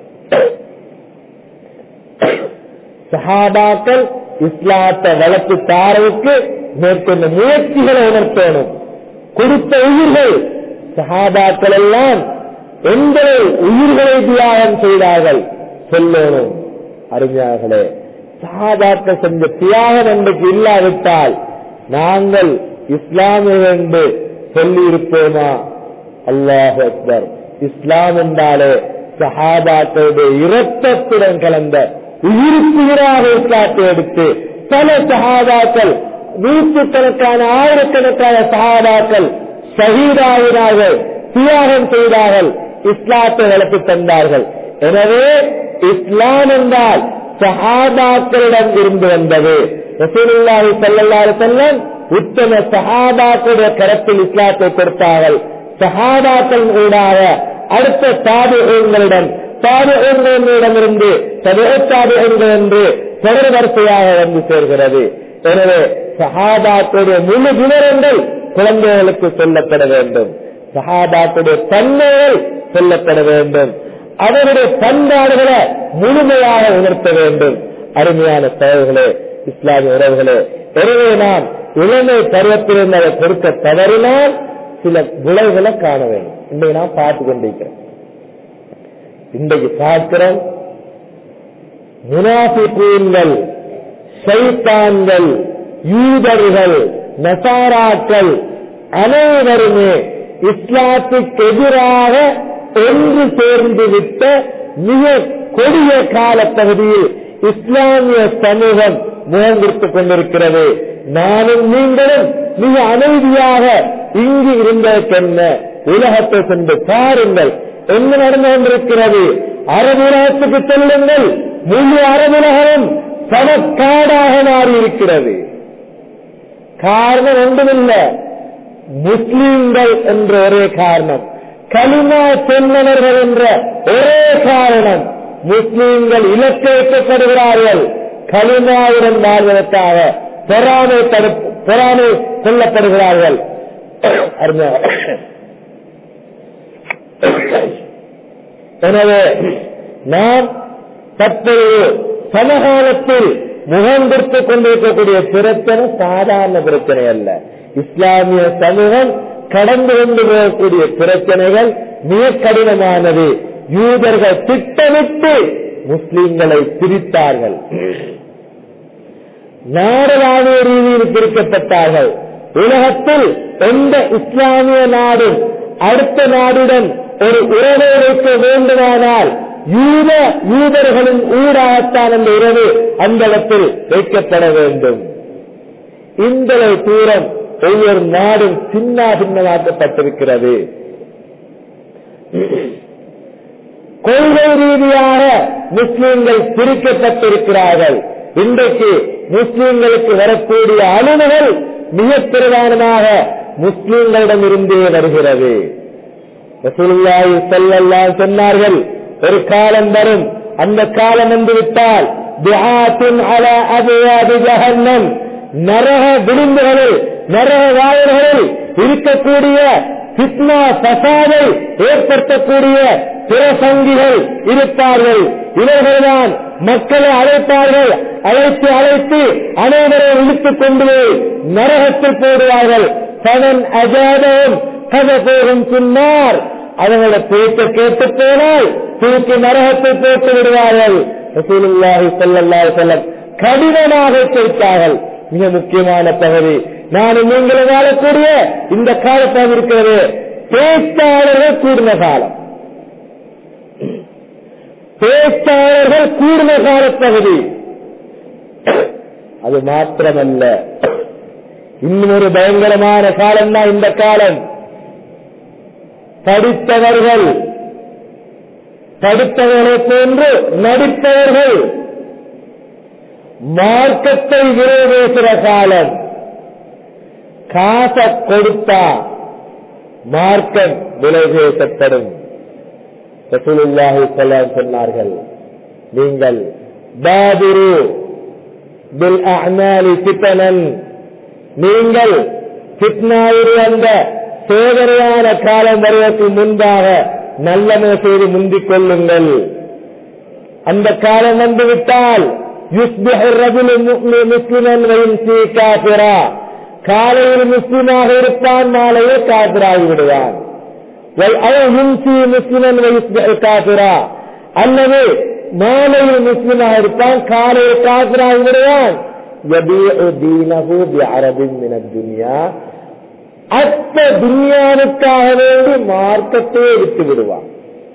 சஹாபாக்கள் இஸ்லாத்தை வளர்த்து தாரவுக்கு மேற்கொண்ட முயற்சிகளை உணர்த்தணும் கொடுத்த உயிர்கள் சஹாபாக்கள் எல்லாம் எங்களை உயிர்களை தியாகம் செய்தார்கள் சொல்லணும் அருமையார்களே சஹாபாக்கள் செஞ்ச தியாகம் என்பது இல்லாவிட்டால் நாங்கள் இஸ்லாமிய என்று சொல்லி இருப்போமா அல்லாஹ் அக்பர் இஸ்லாம் என்றாலே சஹாபாக்களுடைய இரத்தத்துடன் கலந்த உயிருக்குயிராக இஸ்லாத்தை எடுத்து பல சஹாபாக்கள் நூற்றுக்கணக்கான ஆயிரக்கணக்கான சஹாபாக்கள் ஷஹீதாவினார்கள் தியாகம் செய்தார்கள் இஸ்லாத்தை வளர்த்து தந்தார்கள் எனவே இஸ்லாம் என்றால் சஹாபாக்களிடம் இருந்து வந்தது ரசூலுல்லாஹி ஸல்லல்லாஹு அலைஹி வஸல்லம் உத்தம சஹாபாக்களுடைய கரத்தில் இஸ்லாத்தை கொடுத்தார்கள் சஹாபாக்கள் ஊடாக அடுத்த தாபிகளிடம் தாபிகளிடமிருந்து தபிகள் என்று தொடர் வரிசையாக வந்து சேர்கிறது எனவே சஹாபாக்களுடைய முழு விவரங்கள் குழந்தைகளுக்கு சொல்லப்பட வேண்டும் சஹாபாக்களுடைய தன்மைகள் சொல்லப்பட வேண்டும் அவருடைய பண்பாடுகளை முழுமையாக உணர்த்த வேண்டும் அருமையான தகவல்களே இஸ்லாமிய உறவுகளே எனவே நாம் இளமை பருவத்திலிருந்து அதை கொடுக்க தவறினால் சில விளைவுகளை காண வேண்டும் இன்றைக்கு நான் பார்த்து கொண்டிருக்கிறேன் இன்றைக்கு பார்க்கிறோம் முனாபிப்பூன்கள் சைத்தான்கள் யூதர்கள் நசாராக்கள் அனைவருமே இஸ்லாத்துக்கு எதிராக ஒன்று சேர்ந்து விட்ட மிக கொடிய கால பகுதியில் இஸ்லாமிய சமூகம் முகம் கொடுத்துக் கொண்டிருக்கிறது நானும் நீங்களும் மிக அமைதியாக இங்கு இருந்ததற்கென்ன உலகத்தை சென்று பாருங்கள் என்ன நடந்து கொண்டிருக்கிறது அரபுலகத்துக்கு செல்லுங்கள் முழு அரபுலகம் சமக்காடாக மாறி இருக்கிறது காரணம் ஒன்றுமில்லை முஸ்லீம்கள் என்ற ஒரே காரணம் கலிமா சொன்னவர்கள் என்ற ஒரே காரணம் முஸ்லீம்கள் இலக்கு வைக்கப்படுகிறார்கள் கலிமாவுடன் வாழ்வதற்காக பொறாமை தடுப்பு பொறாமை கொல்லப்படுகிறார்கள் எனவே நாம் தற்போது சமகாலத்தில் முகம் கொடுத்து கொண்டிருக்கக்கூடிய பிரச்சனை சாதாரண பிரச்சனை அல்ல இஸ்லாமிய சமூகம் கடந்து கொண்டு போகக்கூடிய பிரச்சனைகள் மிக கடினமானது யூதர்கள் திட்டமிட்டு முஸ்லிம்களை பிரித்தார்கள் நாடளாவிய ரீதியில் பிரிக்கப்பட்டார்கள் உலகத்தில் எந்த இஸ்லாமிய நாடும் அடுத்த நாடுடன் ஒரு உறவை வைக்க வேண்டுமானால் யூத யூதர்களின் ஊடாகத்தான் அந்த உறவு அந்த இடத்தில் வைக்கப்பட வேண்டும் இந்த தூரம் ஒவ்வொரு நாடும் சின்ன பின்னமாக்கப்பட்டிருக்கிறது கொள்கை ரீதியாக முஸ்லிம்கள் பிரிக்கப்பட்டிருக்கிறார்கள் இன்றைக்கு முஸ்லிம்களுக்கு வரக்கூடிய அணுகுகள் மிக பிரதானமாக முஸ்லிம்களிடமிருந்தே வருகிறது ரசூலுல்லாஹி ஸல்லல்லாஹு சொன்னார்கள் ஒரு காலம் வரும் அந்த காலம் வந்துவிட்டால் துஆத்துன் அலா அபுவாபி ஜஹன்னம் நரக விளிம்புகளில் நரக வாயில்களில் இருக்கக்கூடிய பித்னா பசாதை ஏற்படுத்தக்கூடிய பிரசங்கிகள் இருப்பார்கள் இவர்கள்தான் மக்களை அழைப்பார்கள் அழைத்து அழைத்து அனைவரை இழுத்துக் கொண்டு போய் நரகத்தில் போடுவார்கள் பணன் அஜாதம் கதை போகும் சொன்னார் அவங்களோட பேச்சை கேட்டு போனால் தூக்கி நரகத்தை போட்டு விடுவார்கள் ரசூலுல்லாஹி ஸல்லல்லாஹு அலைஹி வஸல்லம் கடினமாக எச்சரித்தார்கள் மிக முக்கியமான பகுதி நான் நீங்கள் வாழக்கூடிய இந்த காலத்தாக இருக்கிறது பேச்சாளர்கள் கூர்ம காலம் பேச்சாளர்கள் கூர்ம காலப்பகுதி அது மாத்திரமல்ல இன்னும் ஒரு பயங்கரமான காலம் தான் இந்த காலம் படித்தவர்கள் படித்தவர்களை போன்று நடித்தவர்கள் மார்க்கத்தை விரோதேசுற காலம் காச கொடுத்தா மார்க்கம் விலை பேசப்படும் ரசூலுல்லாஹி ஸல்லல்லாஹு சொன்னார்கள் நீங்கள் பாதிரு பில் அஅமாலி ஃபிதனன் நீங்கள் ஃபித்னாவுடைய அந்த சோதனையான காலம் வருவதற்கு முன்பாக நல்லமை செய்து முந்திக் கொள்ளுங்கள் அந்த காலம் வந்துவிட்டால் காலையில் முஸ்லிமாக இருப்பான் மாலையே காபிராகி விடுவான் அல்லது மாலையில் முஸ்லிமாக இருப்பான் காலையில் காபிராகி விடுவான் அத்த துன்யாவுக்காக வேண்டி மார்க்கத்தை விட்டு விடுவான்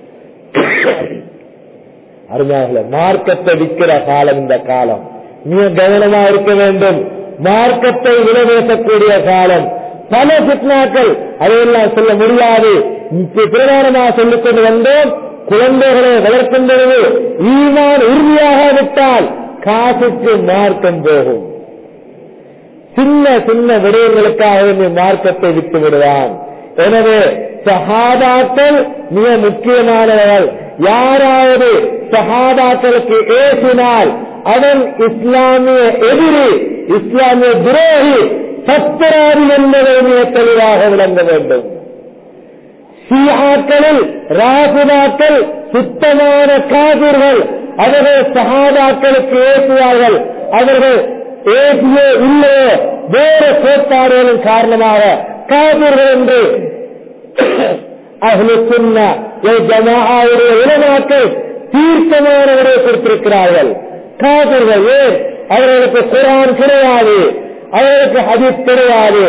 அருமையாகல மார்க்கத்தை விற்கிற காலம் இந்த காலம் மிக கவனமா இருக்க வேண்டும் மார்க்கத்தை விலவேசக்கூடிய காலம் பல சித்னாக்கள் அதையெல்லாம் சொல்ல முடியாது பிரதானமாக சொல்லிக் கொண்டு வந்தோம் குழந்தைகளை வளர்க்கும் பொழுது ஈமான் உறுதியாக விட்டால் காசுக்கு மார்க்கம் போகும் சின்ன சின்ன விடயங்களுக்காக மார்க்கத்தை விட்டு விடுவான் எனவே சஹாதாக்கள் மிக முக்கியமானவர்கள் யாராவது சஹாதாக்களுக்கு ஏசினால் அவன் இஸ்லாமிய எதிரி இஸ்லாமிய துரோகி சத்தராதி என்பதை மிக தெளிவாக விளங்க வேண்டும் ஷியாக்களில் ராசுதாக்கள் சுத்தமான காதூர்கள் அவர்கள் சஹாதாக்களுக்கு ஏசுவார்கள் அவர்கள் ஏசியோ இல்லையோ வேறு கோட்பாடுகளின் காரணமாக காதூர்கள் என்று அகலு சுன்னா ஜமாவுடைய உலமாக்கள் தீர்க்கமான உரை கொடுத்திருக்கிறார்கள் காதர்கள் ஏன் அவர்களுக்கு குரான் கிடையாது அவர்களுக்கு ஹதீஸ் கிடையாது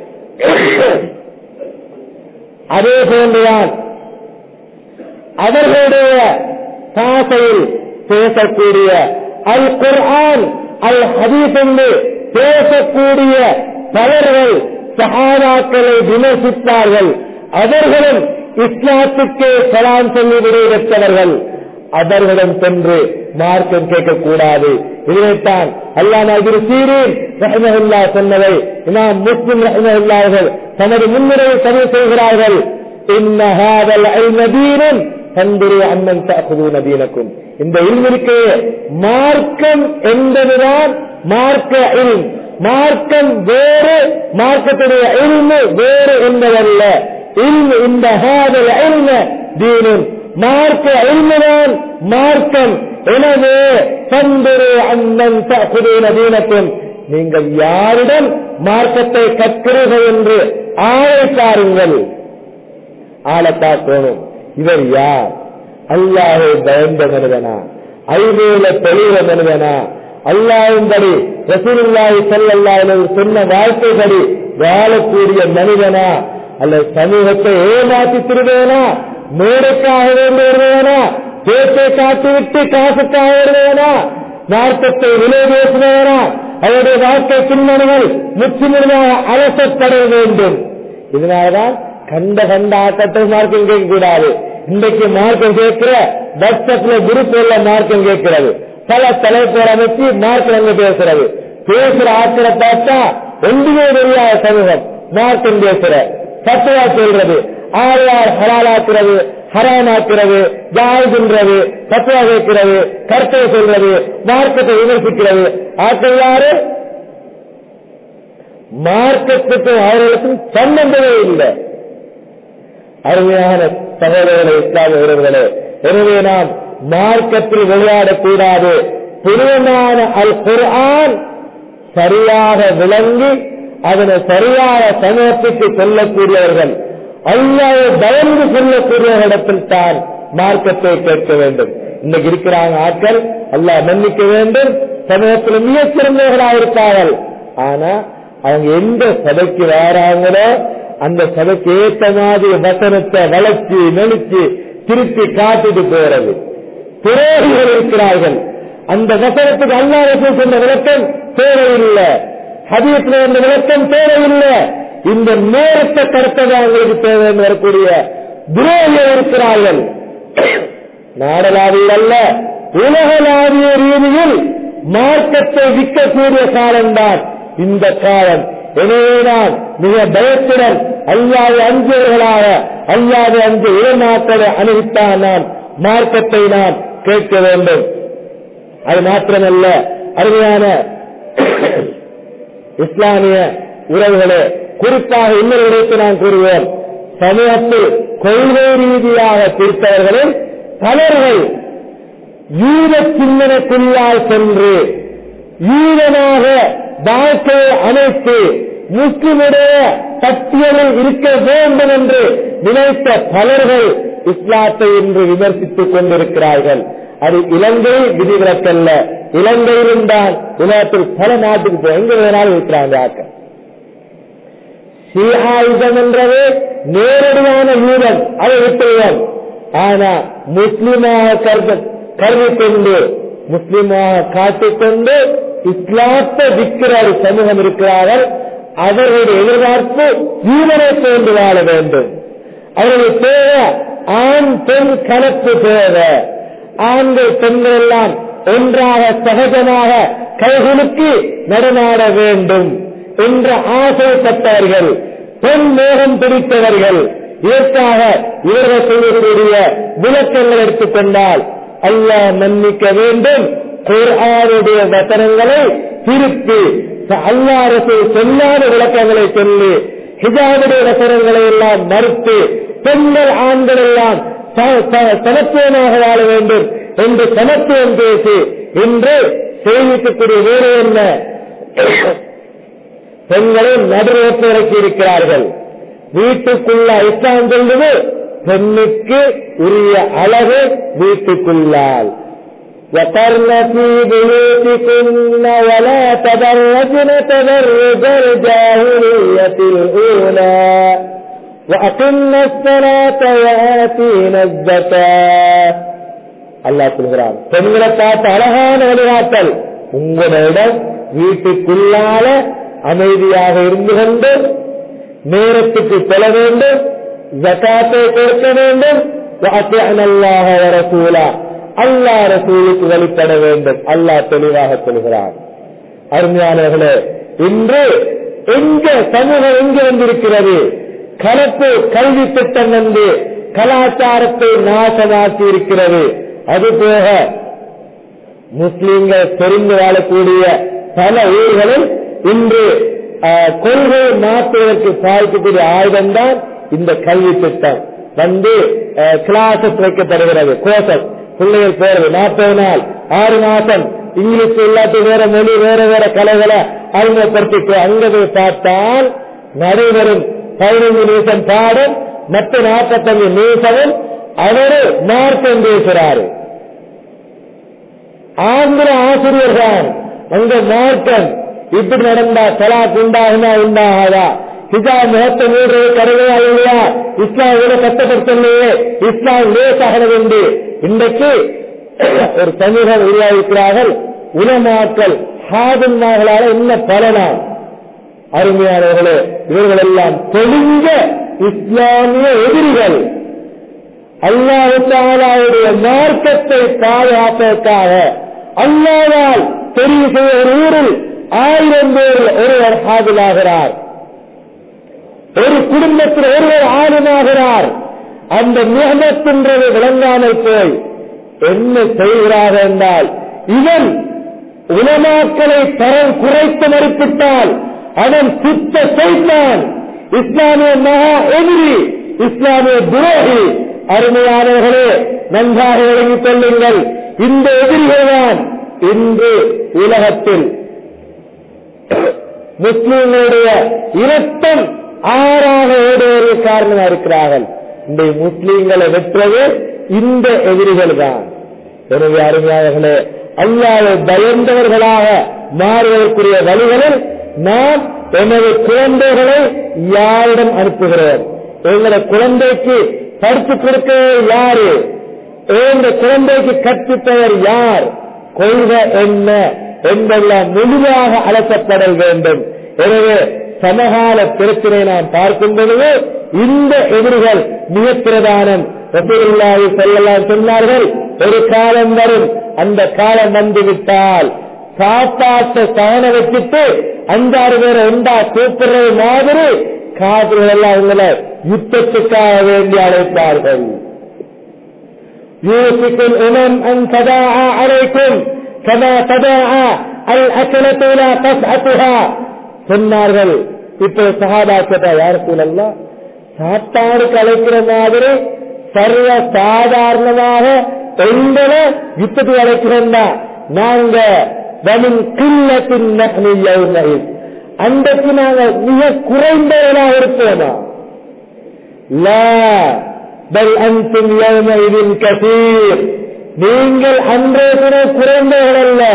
அதே போன்றுதான் அவர்களுடைய பாசையில் பேசக்கூடிய அல் குர்ஆன் அல் ஹதீஸ் என்று பேசக்கூடிய பலர்கள் சஹாபாக்களை விமர்சித்தார்கள் அவர்களும் இஸ்லாத்துக்கு சலாம் சொல்லி விடைபெற்றவர்கள் அவர்களிடம் சென்று மார்க்கம் கேட்கக்கூடாது இதனைத்தான் அல்லாம இதில் சீரீன் ரஹமஹுல்லா சொன்னதை இமாம் முஸ்லிம் ரஹமஹுல்லா அவர்கள் தமது முன்னுரையை பதிவு செய்கிறார்கள் இன்னஹாதல் ஐநதீனும் தந்திரு அம்மன் தாக்குது நதீனக்கும் இந்த இல்மிற்கு மார்க்கம் என்பதுதான் மார்க்க இல் மார்க்கம் வேறு மார்க்கத்துடைய இல்மு வேறு என்பதல்ல இல்மு இந்த ஹாதல் இல்ம தீனும் மார்க்க இல்முதான் மார்க்கம் எனவே தந்திரு அம்மன் தாக்குது நதீனக்கும் நீங்கள் யாரிடம் மார்க்கத்தை கற்கிறீர்கள் என்று ஆளை பாருங்கள் ஆளை பார்க்கணும் இவர் யார் அல்லாஹை பயந்த மனிதனா ஐவேல தெளிவ மனிதனா அல்லாவும்படி ரசூலுல்லாஹி ஸல்லல்லாஹு சொன்ன வாழ்க்கைப்படி வாழக்கூடிய மனிதனா அல்லது சமூகத்தை ஏமாற்றி திருவேனா மேடைக்காக வேண்டி வருவேனா பேச்சை காட்டிவிட்டு காசுக்காக வருவேனா மார்க்கத்தை விலை பேசுவேனா அவருடைய வாழ்க்கை பின்னணிகள் முற்றிலுமாக அலசப்பட வேண்டும் இதனால்தான் கண்ட கண்ட ஆக்கத்தை மார்க்கம் கேட்க கூடாது இன்றைக்கு மார்க்கம் கேட்கிற வாட்ஸ்அப்ல குரூப் எல்லாம் மார்க்கம் கேட்கிறது பல தலைப்புகள் அமைச்சு மார்க்கம் அங்க பேசுறது பேசுற ஆட்களை பார்த்தா ஒன்றுமே தெரியாத சமூகம் மார்க்கம் பேசுற சத்துவா சொல்றது ஆழ்வார் ஹலாலாக்குறது ஹராமாக்குறது ஜாய்கின்றது சத்துவா கேட்கிறது கருத்தை சொல்றது மார்க்கத்தை விமர்சிக்கிறது ஆட்கள் யாரு மார்க்கத்துக்கும் அவர்களுக்கும் சம்பந்தமே இல்லை அருமையான சகோதரர்களே இஸ்லாமிய உறவுகளே எனவே நாம் மார்க்கத்தில் விளையாடக்கூடாது புனிதமான அல் குர்ஆன் சரியாக விளங்கி அதனை சரியாக சமூகத்துக்கு சொல்லக்கூடியவர்கள் அல்லாவை பயந்து சொல்லக்கூடியவர்களிடத்தில் தான் மார்க்கத்தை கேட்க வேண்டும் இன்னைக்கு இருக்கிறாங்க ஆட்கள் அல்லாஹ் மன்னிக்க வேண்டும் சமூகத்தில் மிக சிறந்தவர்களாக இருப்பார்கள் ஆனா அவங்க எந்த சபைக்கு வராங்களோ அந்த சபைக்கு ஏற்ற மாதிரி வசனத்தை வளர்ச்சி நெளிச்சு திருப்பி காட்டிட்டு போறது துரோகிகள் இருக்கிறார்கள் அந்த வசனத்துக்கு அல்லாத சொன்ன விளக்கம் தேவையில்லை ஹதீஸ்ல வந்த விளக்கம் தேவையில்லை இந்த நேரத்தை கருத்ததான் அவங்களுக்கு தேவை வரக்கூடிய துரோகிகள் இருக்கிறார்கள் நாடலாவிய அல்ல உலகளாவிய ரீதியில் மார்க்கத்தை விற்கக்கூடிய காலம்தான் இந்த காலம் எனவே நாம் மிக பயத்துடன் அல்லாத அஞ்சியவர்களாக அல்லாத அஞ்சு உயர்நாட்களை அணிவித்தான் நாம் மார்க்கத்தை நாம் கேட்க வேண்டும் அது மாத்திரமல்ல அருமையான இஸ்லாமிய உறவுகளே குறிப்பாக இன்னொரு விடயத்தை நான் கூறுவோம் சமூகத்தில் கொள்கை ரீதியாக பிரித்தவர்களும் பலர்கள் யூத சிந்தனைக்குள்ளால் சென்று யூதனாக வாழ்க்கையை அமைத்து முஸ்லிமுடைய பட்டியலில் இருக்க வேண்டும் என்று நினைத்த பலர்கள் இஸ்லாத்தை இன்று விமர்சித்துக் கொண்டிருக்கிறார்கள் அது இலங்கை விதிவிலக்கல்ல இலங்கையிலும் தான் உலகத்தில் பல நாட்டுக்கு போய் எங்க வேணாலும் இருக்கிறாங்க ஆக்கள் ஷியாயுதம் என்றது நேரடியான யூதம் அதை விட்டுவிடும் ஆனா முஸ்லிமாக கருத கருதி கொண்டு முஸ்லிமாக காட்டிக்கொண்டு இஸ்லாத்தை விற்கிற ஒரு சமூகம் இருக்கிறார்கள் அவர்களுடைய எதிர்பார்ப்பு யூதனை போன்று வாழ வேண்டும் அவர்களுடைய தேவை ஆண் பெண் கலப்பு தேவை ஆண்கள் பெண்கள் எல்லாம் ஒன்றாக சகஜமாக கைகளுக்கு நடமாட வேண்டும் என்ற ஆசைப்பட்டவர்கள் பெண் மோகம் பிடித்தவர்கள் இதற்காக இவர்கள் செய்யக்கூடிய விளக்கங்கள் எடுத்துக்கொண்டால் அல்லாஹ் மன்னிக்க வேண்டும் குர்ஆனுடைய வசனங்களை திருப்பி அல்லா அரசு சொல்லாத விளக்கங்களை சொல்லி ஹிஜாபுடைய வசனங்களை எல்லாம் மறுத்து பெண்கள் ஆண்கள் எல்லாம் சமத்துவமாக வாழ வேண்டும் என்று சமத்துவம் பேசி இன்று செய்திக்கக்கூடிய வேறு என்ன பெண்களை நடுரோட்டு இறக்கி இருக்கிறார்கள் வீட்டுக்குள்ள இஸ்லாம் சொல்வது பெண்ணுக்கு உரிய அழகு வீட்டுக்குள்ளால் وقرن في بيوتكن ولا تبرجن تبرج الجاهلية الأولى وأقمنا الصلاة وآتينا الزكاة அல்லா சொல்கிறான் பெண்களை பார்த்து அழகான வழிகாட்டல் உங்களிடம் வீட்டுக்குள்ளால அமைதியாக இருந்து கொண்டு நேரத்துக்கு செல்ல வேண்டும் ஜக்காத்தை கொடுக்க வேண்டும் அல்லாஹ வரசூலா அல்லா ரசூலுக்கு வழிபட வேண்டும் அல்லாஹ் தெளிவாக சொல்கிறான் அருமையானவர்களே இன்று எங்க சமூகம் எங்க வந்திருக்கிறது கலப்பு கல்வி திட்டம் வந்து கலாச்சாரத்தை நாசமாக்கி இருக்கிறது அதுபோக முஸ்லீம்கள் தெரிந்து வாழக்கூடிய பல ஊர்களில் இன்று கொள்கையை மாற்றுவதற்கு சாதிக்கக்கூடிய ஆயுதம் தான் இந்த கல்வி திட்டம் வந்து கிளாஸஸ் வைக்கப்படுகிறது கோசஸ் பிள்ளைகள் போறது நாற்பது நாள் ஆறு மாசம் இங்கிலீஷ் இல்லாட்டி வேற மொழி வேற வேற கலைகளை அறிமுகப்படுத்திட்டு அங்க போய் பார்த்தால் நடைபெறும் பதினைந்து நிமிஷம் பாடம் மற்ற நாற்பத்தஞ்சு நிமிஷமும் அவரு மார்க்கம் பேசுறாரு ஆந்திர ஆசிரியர் தான் அங்க மார்க்கம் இப்படி நடந்தா தலாக் உண்டாகுனா உண்டாகாதா ஹிஜா முகத்தை மூடுறது கருவையா இல்லையா இஸ்லாம் கூட கஷ்டப்படுத்தலையே இஸ்லாம் லேசாக உண்டு இன்றைக்கு ஒரு சமூகம் உருவாகிறார்கள் உலமாக்கள் ஹாதன்மார்களால என்ன பலனாம் அருமையானவர்களே இவர்கள் எல்லாம் தெளிந்த இஸ்லாமிய எதிரிகள் அல்லாவுடைய மார்க்கத்தை பாதுகாப்பதற்காக அல்லாவால் தெரிவு செய்ய ஒரு ஊரில் ஆயிரம் பேர் ஒருவர் ஆஜிலாகிறார் ஒரு குடும்பத்தில் ஒருவர் ஆளுமாகிறார் அந்த முகமத்தின்றது விளங்காமல் போய் என்ன செய்கிறார் என்றால் இவன் உலமாக்களை தரம் குறைத்து மறுப்பிட்டால் அவன் சுத்த செய்தான் இஸ்லாமிய மகா எதிரி இஸ்லாமிய துரோகி அருமையானவர்களே நன்றாக விளங்கிக் கொள்ளுங்கள் இந்த எதிரிகள்தான் இன்று உலகத்தில் முஸ்லீம்களுடைய இரத்தம் ஆறாக ஓடுவதற்கு காரணமாக இருக்கிறார்கள் இந்த முஸ்லீம்களை வெற்றது இந்த எதிரிகள் தான் எனவே அருமையாளர்களே அல்லாவை பயந்தவர்களாக மாறுவதற்குரிய வழிகளில் நாம் எனது குழந்தைகளை யாரிடம் அனுப்புகிறோம் எங்களோட குழந்தைக்கு படித்து கொடுக்கிறது யாரு எங்க குழந்தைக்கு கற்பித்தவர் யார் கொள்கை என்ன என்பதெல்லாம் முழுமையாக அலசப்பட வேண்டும் எனவே சமகால பிரச்சனை நாம் பார்க்கும் பொழுது இந்த எதிரிகள் மிக பிரதானம் ரசூலுல்லாஹி ஸல்லல்லாஹு சொன்னார்கள் ஒரு காலம் வரும் அந்த காலம் வந்துவிட்டால் சாப்பாட்டை சகன வச்சுட்டு அஞ்சாறு பேரை உண்டா கூப்பிடுறது மாதிரி காதல் எல்லாம் உங்களை யுத்தத்துக்காக வேண்டி அழைப்பார்கள் يوشك الأمم أن تداعى عليكم كما تداعى الأكلة إلى قصعتها சொன்னார்கள் இப்போ சகாபா கேட்டா யார் சூழல்லா சாப்பாடுக்கு அழைக்கிற மாதிரி சர்வ சாதாரணமாக பெண்களை யுத்தத்துக்கு அழைக்கிறோம்னா நாங்க வமின் கில்லத்தின் நகனில் அன்றைக்கு நாங்க மிக குறைந்தவர்களாக இருப்போமா லா பல் அன்சும் யௌமஇதின் கசீர் நீங்கள் அன்றே கூட குறைந்தவர்கள் அல்ல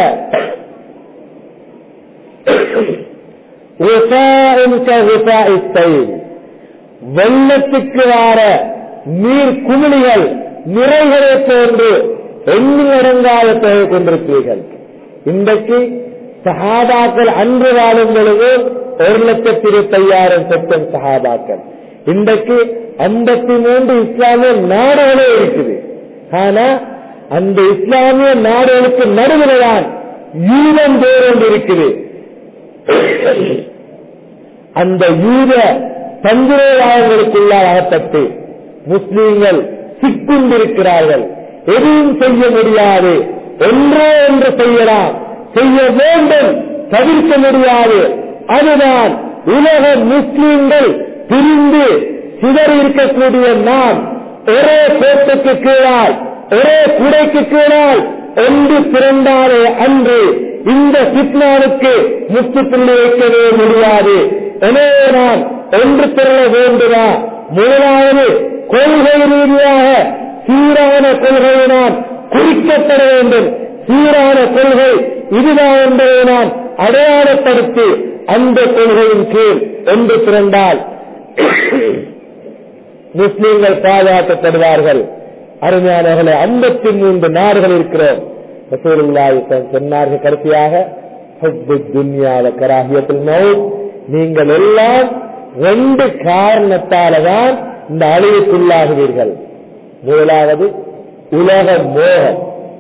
வெள்ளத்துக்கு வார நீர் குமிழிகள் நிறைகளை போன்று எண்ணிலடங்காத தொகை கொண்டிருக்கிறீர்கள் இன்றைக்கு சஹாபாக்கள் அன்று வாழும் பொழுது ஒரு லட்சத்தி இருபத்தி ஐயாயிரம் சட்டம் சஹாபாக்கள் இன்றைக்கு ஐம்பத்தி மூன்று இஸ்லாமிய நாடுகளே இருக்குது ஆனா அந்த இஸ்லாமிய நாடுகளுக்கு நடுவில் தான் யூதம் பேர் இருக்குது அந்த யூத தந்திரோவாயங்களுக்குள்ளால் அகப்பட்டு முஸ்லீம்கள் சிக்குண்டிருக்கிறார்கள் எதுவும் செய்ய முடியாது ஒன்றே ஒன்று செய்யலாம் செய்ய வேண்டும் தவிர்க்க முடியாது அதுதான் உலக முஸ்லீம்கள் பிரிந்து சிதறி இருக்கக்கூடிய நாம் ஒரே கோட்டுக்கு கீழால் ஒரே குடைக்கு கீழால் ஒன்று பிறந்தாலே அன்று இந்த சித்னானுக்கு முற்றுப்புள்ளி வைக்கவே முடியாது எனவே நாம் ஒன்று பெற வேண்டுமா முதலாவது கொள்கை ரீதியாக சீரான கொள்கையை நாம் குறிக்கப்பட வேண்டும் சீரான கொள்கை இதுதான் என்பதை நாம் அடையாளப்படுத்தி அந்த கொள்கையின் கீழ் ஒன்று பிறந்தால் முஸ்லீம்கள் பாதுகாக்கப்படுவார்கள் அருமையானவர்களை ஐம்பத்தி மூன்று நாடுகள் இருக்கிறோம் சொன்னார்கள் கடைசியாக துன்யாவ கராகியத்தில் மவுத் நீங்கள் எல்லாம் ரெண்டு காரணத்தால தான் இந்த அழிவுக்குள்ளாகுவீர்கள் முதலாவது உலக மோகம்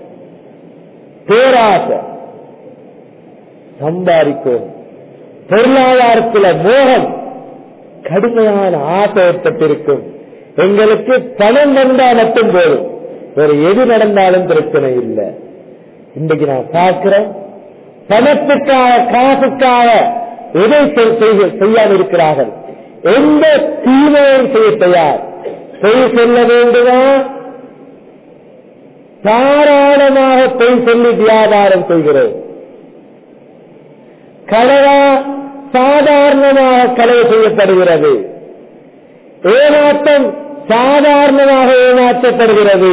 பேராசை சம்பாதிக்கும் பொருளாதாரத்தில் மோகம் கடுமையான ஆசை ஏற்பட்டிருக்கும் எங்களுக்கு பணம் வந்தா மட்டும் போதும் வேற எது நடந்தாலும் பிரச்சனை இல்லை இன்றைக்கு நான் பார்க்கிறேன் பணத்துக்காக காசுக்காக எதை செய்யாமல் இருக்கிறார்கள் எந்த தீமையும் செய்ய தயார் பொய் சொல்ல வேண்டுமா தாராளமாக பொய் சொல்லி வியாபாரம் செய்கிறோம் களவா சாதாரணமாக களவு செய்யப்படுகிறது ஏமாற்றம் சாதாரணமாக ஏமாற்றப்படுகிறது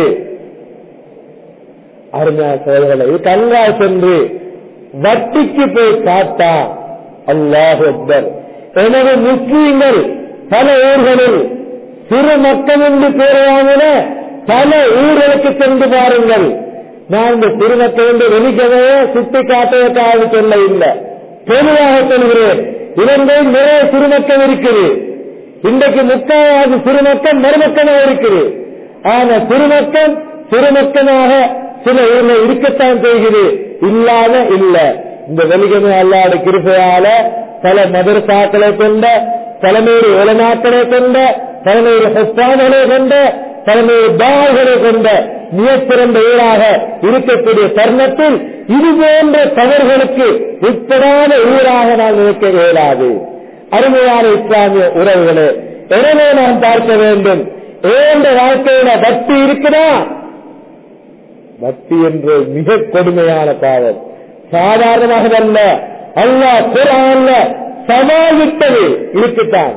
அருமையா சோதரர்களை கங்காய் சென்று வட்டிக்கு போய் காத்தா அல்லாஹ் அக்பர் எனவே முஸ்லீம்கள் பல ஊர்களில் சிறு மக்கள் என்று பேருவாங்கின பல ஊர்களுக்கு சென்று பாருங்கள் நான் இந்த சிறுமக்கள் என்று வெளிக்கவே சுட்டி காட்டுவதற்காக சொல்ல இல்லை பொதுவாக சொல்கிறேன் இவர்கள் நிறைய சிறுமக்கள் இருக்குது இன்றைக்கு முக்காவாசி சிறுமக்கள் மருமக்கமாக இருக்குது ஆனா சிறுமக்கள் சிறுமக்கமாக சில ஊர்ல இருக்கத்தான் செய்கிறது இல்லாத இல்ல இந்த வெளிகமே அல்லாத கிருப்பையால பல மதரசாக்களை கொண்ட தலைமையுடைய உலமாக்களை கொண்ட தலைமையுடைய ஹஸ்தான்களை கொண்ட தலைமையுடைய பாய்களை கொண்ட மிகச்சிறந்த ஊராக இருக்கக்கூடிய தருணத்தில் இது போன்ற தவறுகளுக்கு உட்படாத ஊராக நான் நினைக்க இயலாது அருமையான இஸ்லாமிய உறவுகளே எனவே நாம் பார்க்க வேண்டும் ஏந்த வாழ்க்கையில பக்தி இருக்குதா பக்தி என்று மிக கொடுமையான பாவம் சாதாரணமாக அல்ல அல்லா குரான்ல சமாளித்தது இருக்குத்தான்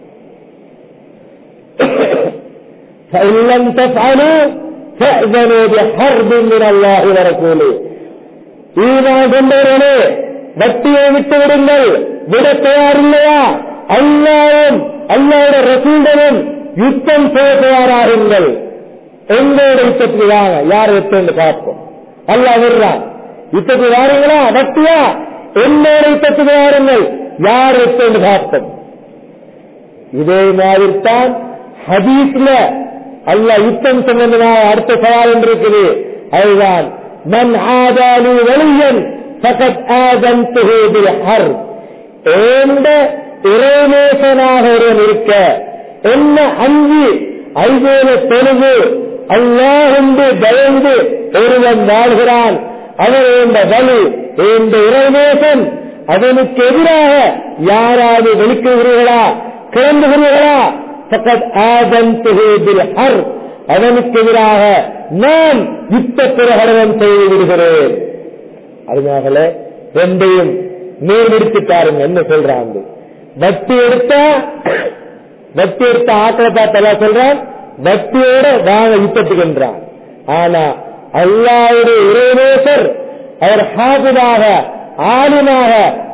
فإن تفعلوا فأذنوا بحرب من الله ورسوله ஈமான் கொண்டவர்களே பக்தியை விட்டு விடுங்கள் விட தயார் இல்லையா அல்லாவும் அல்லாவோட ரசூடனும் யுத்தம் செய்ய தயாராகுங்கள் எங்களோட யுத்தத்துக்கு வாங்க யார் யுத்தம் பார்ப்போம் அல்லா விடுறான் யுத்தத்துக்கு வாருங்களா பக்தியா என்னோட யுத்தத்துக்கு வாருங்கள் யார் யுத்தம் பார்ப்போம் இதே மாதிரித்தான் ஹதீஸ்ல அல்ல யுத்தம் சம்பந்தமாக அடுத்த சவால் என்று இருக்குது அதுதான் மன் ஆதாலி வலியன் பகத் ஆதன் துகேபில் ஹர் ஏந்த இறைநேசனாக ஒருவன் இருக்க என்ன அஞ்சு ஐவேல தெலுங்கு அல்லாஹென்று பயந்து ஒருவன் வாழ்கிறான் அவர் இந்த வலி இந்த இறைநேசன் அவனுக்கு எதிராக யாராவது வெளிக்குகிறீர்களா கிளம்புகிறீர்களா பக்கத் ஆதன் துகேபில் ஹர் அவனுக்கு எதிராக நான் யுத்த பிரகடனம் செய்து விடுகிறேன் அதனால ரெண்டையும் மேம்படுத்தி பாருங்க என்ன சொல்றாங்க வட்டி எடுத்தா வட்டி எடுத்த ஆக்களை பார்த்தெல்லாம் சொல்றான் வட்டியோட வாங்க யுத்தத்துக்குன்றான் ஆனா அல்லாவுடைய இறைநேசர் அவர் ஹாபிதாக ஆளுமாக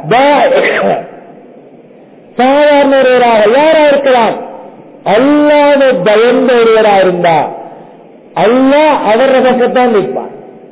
சாதாரண ஒருவராக யாரா இருக்கலாம் அல்லாத பயந்த ஒருவரா இருந்தா அல்லா அவர பக்கத்தான் நிற்பான்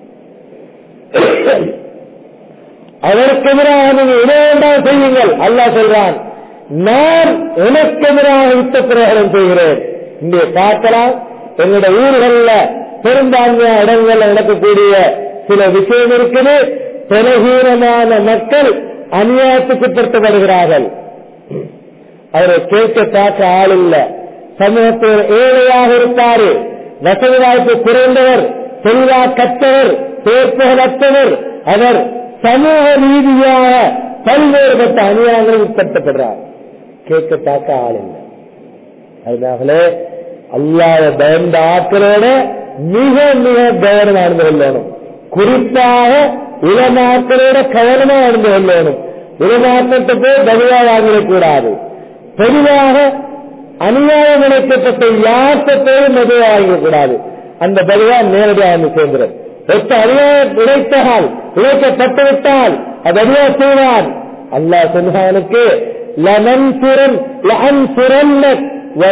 அவருக்கு எதிராக நீங்க இடையெல்லாம் செய்யுங்கள் அல்லா சொல்றான் நான் உனக்கு எதிராக யுத்த பிரகடனம் செய்கிறேன் இங்கே பார்க்கலாம் எங்களுடைய ஊர்களில் பெரும்பான்மையான இடங்கள்ல நடக்கக்கூடிய சில விஷயம் இருக்குது பலகீனமான மக்கள் அநியாயத்துக்குட்படுத்தப்படுகிறார்கள் அவரை கேட்க பார்க்க ஆள் இல்ல சமூகத்தில் ஏழையாக இருப்பாரு வசதி வாய்ப்பு குறைந்தவர் செல்வா கற்றவர் பேர்ப்புகளற்றவர் அவர் சமூக ரீதியாக பல்வேறுபட்ட அநியாயங்கள் உட்படுத்தப்படுறார் கேட்க பார்க்க ஆள் இல்லை அதனாலே அல்லாத பயந்த ஆட்களோட மிக மிக கவனம் நடந்து கொள்ளணும் குறிப்பாக உலமாக்களோட கவனமா நடந்து கொள்ளணும் உலமாக்கத்தை போய் பதிவா வாங்கிடக்கூடாது பொதுவாக அநியாயம் இணைக்கப்பட்ட யார்த்தத்தையும் பதிவா வாங்கக்கூடாது அந்த பதிவா நேரடியாக வந்து சேர்ந்துடும் ஒத்த அநியாயம் உழைத்தால் உழைக்கப்பட்டு விட்டால் அது அதிகா செய்வான் அல்லாஹ் சொன்னானுக்கு லமன் சுரன் லன் சுரன்னக்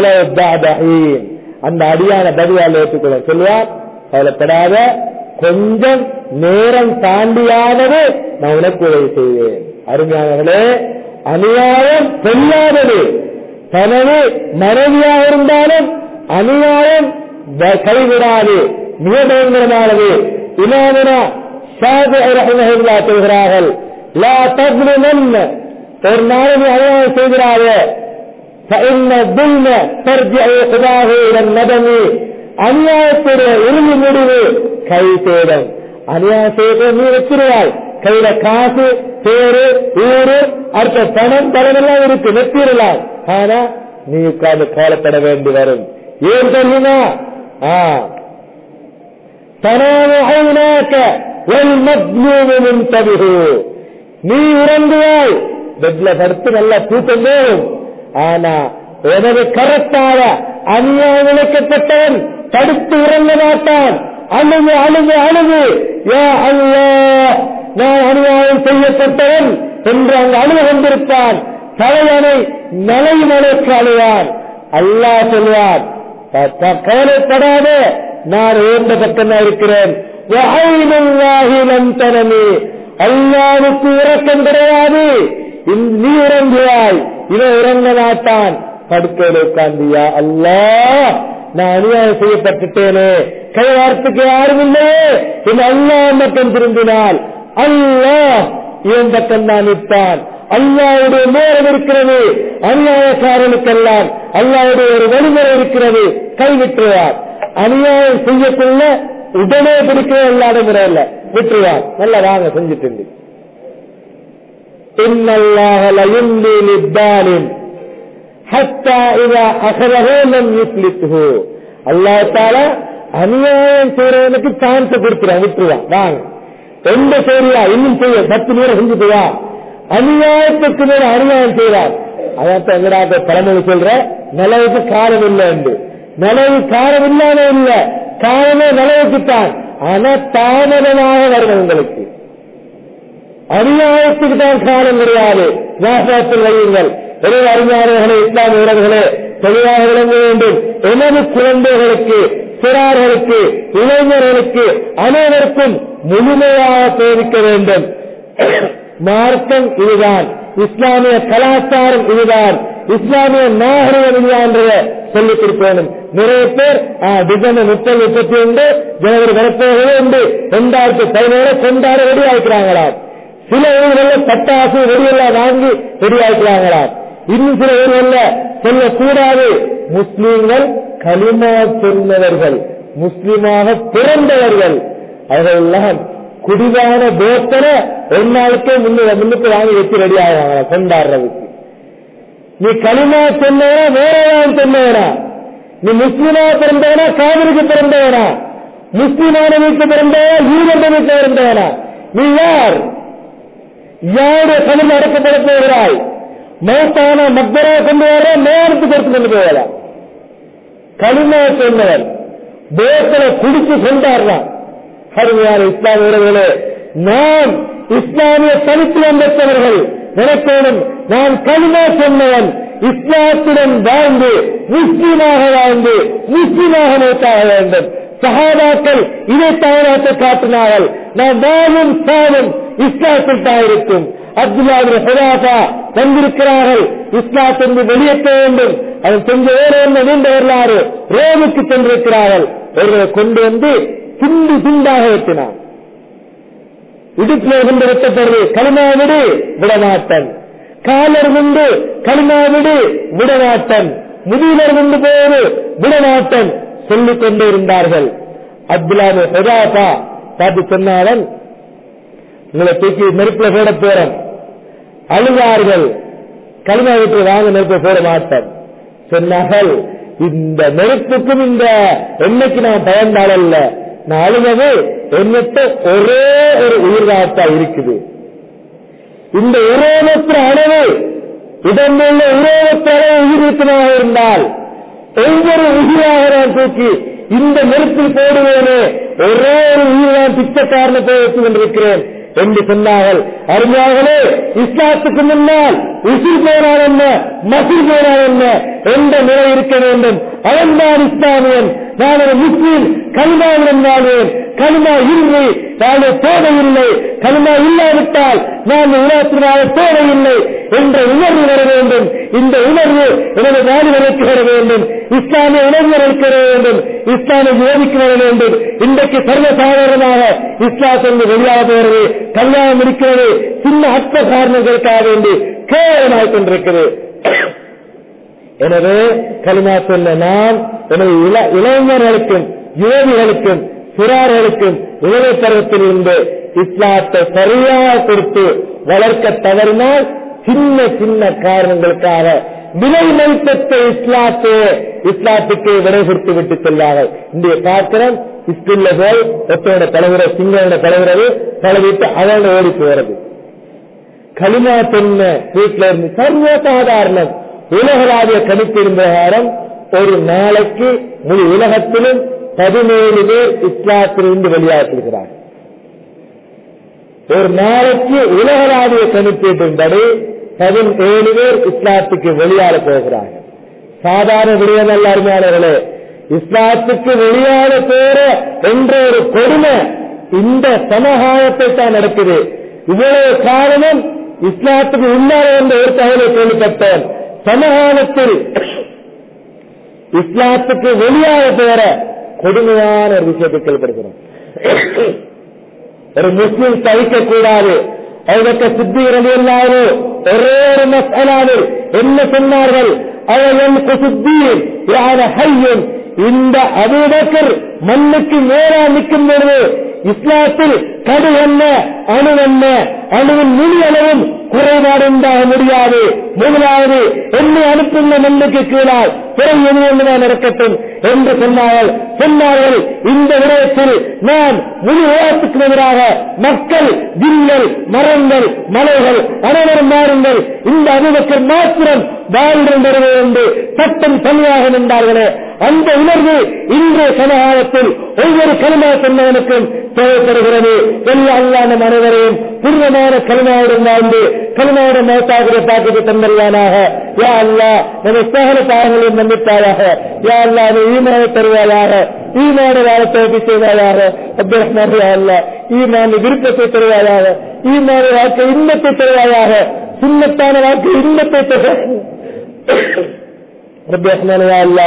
அந்த அடியான பதிவால் ஏற்றுக்கொள்ள சொல்லுவார் கவலைப்படாத கொஞ்சம் நேரம் தாண்டியானது நான் உனக்கு உதவி செய்வேன் அருமையானவர்களே அநியாயம் பொல்லாதது தனது மனைவியாக இருந்தாலும் அநியாயம் கைவிடாது மிக பயங்கரமானது இமாமுனா ரஹமஹுல்லா சொல்கிறார்கள் லா தஸ்லிமன்ன ஒரு நாள் நீ அநியாயம் செய்கிறாரே فإن الظلم ترجع خداه إلى الندم அநியாயத்துடைய இறுதி முடிவு கை சேதம் அநியாயம் செய்த நீ வச்சிருவாய் கையில காசு பேரு ஊரு அடுத்த பணம் பணம் எல்லாம் இருக்கு வெற்றிடலாம் ஆனா நீ உட்கார்ந்து கவலைப்பட வேண்டி வரும் ஏன் சொல்லுனா நீ இறங்குவாய் பெட்ல படுத்து நல்லா தூக்கம் போகும் ஆனா எனது கரத்தால அநியாயம் இழைக்கப்பட்டவன் தடுத்து இறங்க மாட்டான் அழுது அழுது அழுது ஏ அல்ல நான் அநியாயம் செய்யப்பட்டவன் என்று அங்கு அழுது கொண்டிருப்பான் தலைவனை நலை மலைக்கு அழுவான் அல்லா சொல்வான் கவலைப்படாத நான் உயர்ந்த பக்கம் இருக்கிறேன் தனமே அல்லாவுக்கு இறக்கம் கிடையாது நீ இறங்குவாய் இவன் இறங்க மாட்டான் படுக்கையில் உட்கார்ந்தியா அல்லா நான் அநியாயம் செய்யப்பட்டுட்டேனே கைவார்த்துக்கு யாரும் இல்லையே என் அல்லா பக்கம் திரும்பினால் அல்லா இவன் பக்கம் தான் நிற்பான் அல்லாவுடைய நேரம் இருக்கிறது அநியாயக்காரனுக்கெல்லாம் அல்லாவுடைய ஒரு வழிமுறை இருக்கிறது கைவிட்டுவார் அநியாயம் செய்யக்குள்ள உடனே பிடிக்கவே இல்லாத முறையில் விட்டுருவார் நல்லா வாங்க செஞ்சுட்டு إن الله ليملي للظالم حتى إذا أخذه لم يفلته الله تعالى அநியாயம் செய்யறவனுக்கு சான்ஸ் கொடுத்துருவான் விட்டுருவான் வாங்க எந்த செய்யா இன்னும் செய்ய பத்து நேரம் செஞ்சுட்டு வா அநியாயத்துக்கு மேல அநியாயம் செய்வார் அதான் எங்கடா பழமொழி சொல்ற நிலவுக்கு காலம் இல்லை என்று நிலவு காலம் இல்லாம இல்ல காலமே நிலவுக்குத்தான் ஆனா தாமதமாக வரும் உங்களுக்கு அநியாயத்துக்கு தான் காலம் கிடையாது ஞாபகத்தில் வையுங்கள் எனவே அறிஞர்களே இஸ்லாம் உறவுகளே தெளிவாக விளங்க வேண்டும் எனது குழந்தைகளுக்கு சிறார்களுக்கு இளைஞர்களுக்கு அனைவருக்கும் முழுமையாக தெரிவிக்க வேண்டும் மார்க்கம் இதுதான் இஸ்லாமிய கலாச்சாரம் இதுதான் இஸ்லாமிய நாகரிகம் இதுதான் சொல்லிக் கொடுக்கணும் நிறைய பேர் டிசம்பர் முப்பது முப்பத்தி ஒன்று ஜனவரி வரப்போகவே உண்டு ரெண்டாயிரத்தி பதினேழு கொண்டாட ரெடி ஆயிக்கிறாங்களாம் சில ஊர்களில் பட்டாசு வெடியெல்லாம் வாங்கி ரெடி ஆயிக்கிறாங்களாம் இன்னும் சில ஊர்களில் சொல்லக்கூடாது முஸ்லீம்கள் களிமா சொன்னவர்கள் முஸ்லீமாக பிறந்தவர்கள் அவர்களெல்லாம் குடிவான போத்தனை ஒரு நாளுக்கே முன்னு முன்னுக்கு வாங்கி வச்சு ரெடி ஆகிறாங்க கொண்டாடுறதுக்கு நீ களிமா சொன்னவனா வேறதான் சொன்னவனா நீ முஸ்லிமா பிறந்தவனா காவிரிக்கு பிறந்தவனா முஸ்லிமான வீட்டு பிறந்தவனா யூதர்ட வீட்டில் பிறந்தவனா நீ யார் யாருடைய கலில் அடக்கப்பட போகிறாய் மௌத்தான மக்கரா கொண்டு வர நேரத்துக்கு எடுத்து கொண்டு போகலாம் களிமா சொன்னவர் போத்தனை குடிச்சு கொண்டாடுறான் அருமையான இஸ்லாம் உறவுகளே நாம் இஸ்லாமிய தனித்துவம் பெற்றவர்கள் நினைக்கணும் நான் களிமா சொன்னவன் இஸ்லாத்துடன் வாழ்ந்து முஸ்லீமாக வாழ்ந்து முஸ்லீமாக நோட்டாக வேண்டும் சகாபாக்கள் இதை தவறாக காட்டினார்கள் நாம் வாழும் சாவும் இஸ்லாத்தில் தான் இருக்கும் அப்துல்லாவின் ஹுதாசா வந்திருக்கிறார்கள் இஸ்லாத்திலிருந்து வெளியேற்ற வேண்டும் அவன் செஞ்ச வேறு என்ன நீண்ட வரலாறு ரோமுக்கு சென்றிருக்கிறார்கள் ஒருவரை கொண்டு வந்து துண்டு துண்டாக வெட்டினான் இடுப்பில் கொண்டு வெட்டப்படுது களிமா விடு விடமாட்டன் காலர் கொண்டு களிமா விடு விடமாட்டன் முதியவர் கொண்டு போவது விடமாட்டன் சொல்லிக் கொண்டே இருந்தார்கள் அப்துல்லாமு ஹெதாசா பார்த்து சொன்னாலும் உங்களை தூக்கி நெருப்புல போட போறோம் அழுவார்கள் களிமா விட்டு வாங்க நெருப்பை போட மாட்டேன் சொன்னார்கள் இந்த நெருப்புக்கும் இந்த எண்ணெய்க்கு நான் பயந்தாள் அல்ல நான் அழுவது என்னட்ட ஒரே ஒரு உயிர்காத்தா இருக்குது இந்த உரோமத்திர அளவு இடமுள்ள உரோமத்திர அளவு உயிரிழத்தமாக இருந்தால் ஒவ்வொரு உயிராக நான் தூக்கி இந்த நெருப்பில் போடுவேனே ஒரே ஒரு உயிர் நான் பிச்சைக்காரனை போய் வச்சு கொண்டிருக்கிறேன் என்று சொன்னார்கள் அருமையாகவே இஸ்லாத்துக்கு முன்னால் உசிர் போனால் என்ன மசிர் போனால் என்ன எந்த நிலை இருக்க வேண்டும் அவன்தான் இஸ்லாமியன் நான் ஒரு முஸ்லீம் கல்மாவுடன் வாழ்வேன் கல்மா இன்றி நான் தேவையில்லை கல்மா இல்லாவிட்டால் நான் உலகத்தில் வாழ தேவையில்லை என்ற உணர்வு வர வேண்டும் இந்த உணர்வு எனது வாலிபருக்கு வர வேண்டும் இஸ்லாமிய உணர்வுகளுக்கு வர வேண்டும் இஸ்லாமிய யோகிக்கு வர வேண்டும் இன்றைக்கு சர்வசாதாரணமாக இஸ்லாத்திலிருந்து வெளியாக போகிறது கல்யாணம் முடிக்கிறது சின்ன அற்ப காரணங்களுக்காக வேண்டி கேவலமாய் கொண்டிருக்கிறது எனவே கலிமா சொன்ன நான் எனது இள- இளைஞர்களுக்கும் யுவதிகளுக்கும் சிறார்களுக்கும் இளமை பருவத்தில் இருந்து இஸ்லாத்தை சரியாக கொடுத்து வளர்க்க தவறினால் சின்ன சின்ன காரணங்களுக்காக விலை மதிப்பற்ற இஸ்லாத்தை இஸ்லாத்துக்கு விடை கொடுத்து விட்டு செல்வார்கள் இன்றைய பார்க்கிறோம் ஸ்கூல்ல போய் ஒருத்தனோட பழகுற சிங்களோட பழகுறது பழகிட்டு அவனோட ஓடி போறது களிமா சொன்ன வீட்டில இருந்து சர்வசாதாரணம் உலகளாவிய கணிப்பின் பிரகாரம் ஒரு நாளைக்கு முழு உலகத்திலும் பதினேழு பேர் இஸ்லாத்திலிருந்து வெளியாகிருக்கிறார் ஒரு நாளைக்கு உலகளாவிய கணிப்பீட்டின்படி பதினேழு பேர் இஸ்லாத்துக்கு வெளியால போகிறார்கள் சாதாரண விடயம் அல்ல அருமையாளர்களே இஸ்லாத்துக்கு வெளியால போற என்ற ஒரு கொடுமை இந்த சமகாலத்தை தான் நடக்குது இவ்வளவு காரணம் இஸ்லாத்துக்கு உள்ளார என்ற ஒரு தகவலை கேள்விப்பட்டேன் சமகாலத்தில் இஸ்லாத்துக்கு வெளியாக போற கொடுமையான ஒரு விஷயத்தை கேள்விப்படுகிறோம் ஒரு முஸ்லிம் சகிக்க கூடாது அவருக்கு சித்தி இல்லாது ஒரே ஒரு மசாலாவில் என்ன சொன்னார்கள் அவன் குசுத்தீன் யார ஹையன் இந்த அபூபக்கர் மண்ணுக்கு மேலா நிற்கும் பொழுது இஸ்லாத்தில் கடு என்ன அணு என்ன அணுவின் முழு அளவும் குறைபாடு உண்டாக முடியாது முதலாவது என்னை அனுப்புள்ள மண்ணுக்கு கீழால் பிறகு எது ஒன்றுதான் நடக்கட்டும் என்று சொன்னார்கள் சொன்னார்கள் இந்த விடயத்தில் நான் முழு உலகத்துக்கு எதிராக மக்கள் ஜில்கள் மரங்கள் மலைகள் அனைவரும் மாறுங்கள் இந்த அனுபவத்தில் மாத்திரம் வாழ்கின்றது என்று சட்டம் சரியாக நின்றார்களே அந்த உணர்வு இன்றைய சமகாலத்தில் ஒவ்வொரு கலிமா சொன்னவனுக்கும் தேவைப்படுகிறது எல்லா அல்லாத அனைவரையும் புனிதமான கலிமாவுடன் வாழ்ந்து கலிமாவுடன் மௌத்தாகிற பாக்கத்தை தந்தருவானாக யா அல்லா நம்ம சகல பாவங்களையும் மன்னிப்பாயாக யா அல்லா நீ ஈமான தருவாயாக ஈமான வாழத்தை செய்வாயாக அப்துல் யா அல்லா ஈமான விருப்பத்தை தருவாயாக ஈமான வாழ்க்கை இன்பத்தை தருவாயாக சுண்ணத்தான வாழ்க்கை இன்பத்தை தர ரப்பி ரஹ்மான் யா அல்லா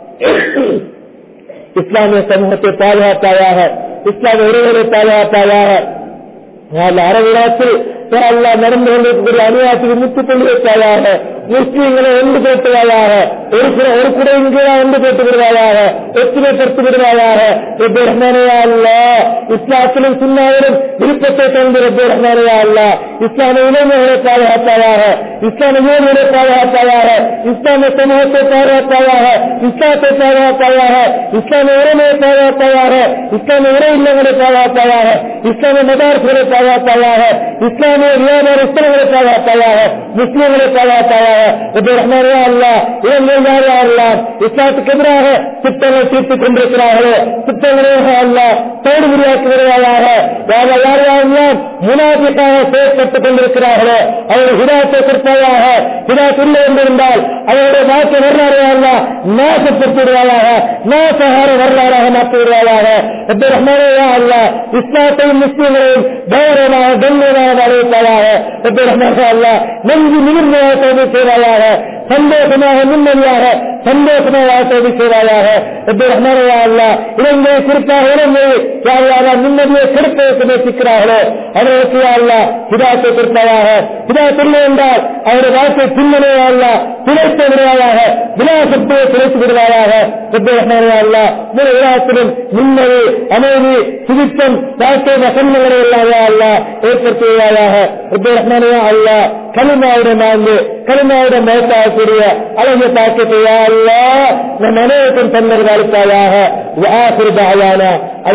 இஸ்லாமிய சமூகத்தை பாதுகாப்பாயாக இஸ்லாமிய உறவுகளை பாதுகாப்பாயாக அரவிடத்தில் அல்லா நடந்து கொண்டிருக்கக்கூடிய அநியாயத்துக்கு முத்து கொண்டு வைப்பாயாக முஸ்லீம்களை ஒன்று பேசுவாயாக ஒரு குறை ஒரு குறையின் கீழே ஒன்று பேட்டு விடுவாயாக ஒற்றுமைப்படுத்தி விடுவாயாக ரப்பே ரஹ்மானையா அல்ல இஸ்லாத்திலும் சுண்ணாவிலும் விருப்பத்தை தந்து ரப்பே ரஹ்மானையா அல்ல இஸ்லாமிய இளைஞர்களை பாதுகாப்பாயாக இஸ்லாமிய யூனியனை பாதுகாப்பாயாக இஸ்லாமிய சமூகத்தை பாதுகாப்பாயாக இஸ்லாத்தை பாதுகாப்பாயாக இஸ்லாமிய உரிமையை பாதுகாப்பாயாக இஸ்லாமிய உரை இல்லங்களை பாதுகாப்பாயாக இஸ்லாமிய மதார்சுகளை பாதுகாப்பாயாக இஸ்லாமிய வியாபார இஸ்லாமங்களை பாதுகாப்பாயாக முஸ்லீம்களை பாதுகாப்பாயாக ரப்பே ரஹ்மானையா அல்ல இளைஞர்கள் யார் யாரெல்லாம் இஸ்லாத்துக்கு எதிராக திட்டங்கள் தீர்த்துக் கொண்டிருக்கிறார்களோ திட்டங்களே அல்ல தோடு உருவாக்கி வருவாயாக யார் யார் யாரெல்லாம் முனாபிக்காக செயற்பட்டுக் கொண்டிருக்கிறார்களோ அவர்கள் ஹிதாத்தை கொடுப்பாயாக ஹிதாத் இல்லை என்றிருந்தால் அவருடைய வாழ்க்கை வரலாறு அல்ல நாசப்படுத்தி விடுவாயாக நாசகார வரலாறாக மாற்றி விடுவாயாக ரப்பே ரஹ்மானே யா அல்ல இஸ்லாத்தையும் முஸ்லீம்களையும் கௌரவமாக கண்ணியமாக வரவேற்பாயாக ரப்பே ரஹ்மானே அல்ல நெஞ்சு நிமிர்ந்ததாக சேவை செய்வாயாக சந்தோஷமாக நிம்மதியாக சந்தோஷமாக வாழ்க்கை செய்வாயாக ரப்பே ரஹ்மானே யா அல்ல இலங்கை குறிப்பாக இலங்கை யார் யாரெல்லாம் நிம்மதியை கெடுப்பதற்கு முயற்சிக்கிறார்களோ அவர்களுக்கு யா அல்ல ஹிதாத்தை கொடுப்பாயாக ஹிதாயத்தில் என்றால் அவருடைய வாழ்க்கை பின்னணே அல்ல துளைத்து விடுவாயாக விலாசத்தை துளைத்து விடுவாயாக ரப்பே ரஹ்மானே யா அல்ல முழு விழாத்திலும் நிம்மதி அமைதி சுவித்தம் வாழ்க்கை வசந்தங்களை எல்லாம் யா அல்ல ஏற்படுத்துவாயாக ரப்பே ரஹ்மானே யா அல்ல கலிமாவுடன் வாழ்ந்து கலிமாவுடன் மயத்தாகக்கூடிய அழகிய பாக்கியத்தை யா அல்ல நம் அனைவருக்கும் தன்னர் வாழ்க்கையாக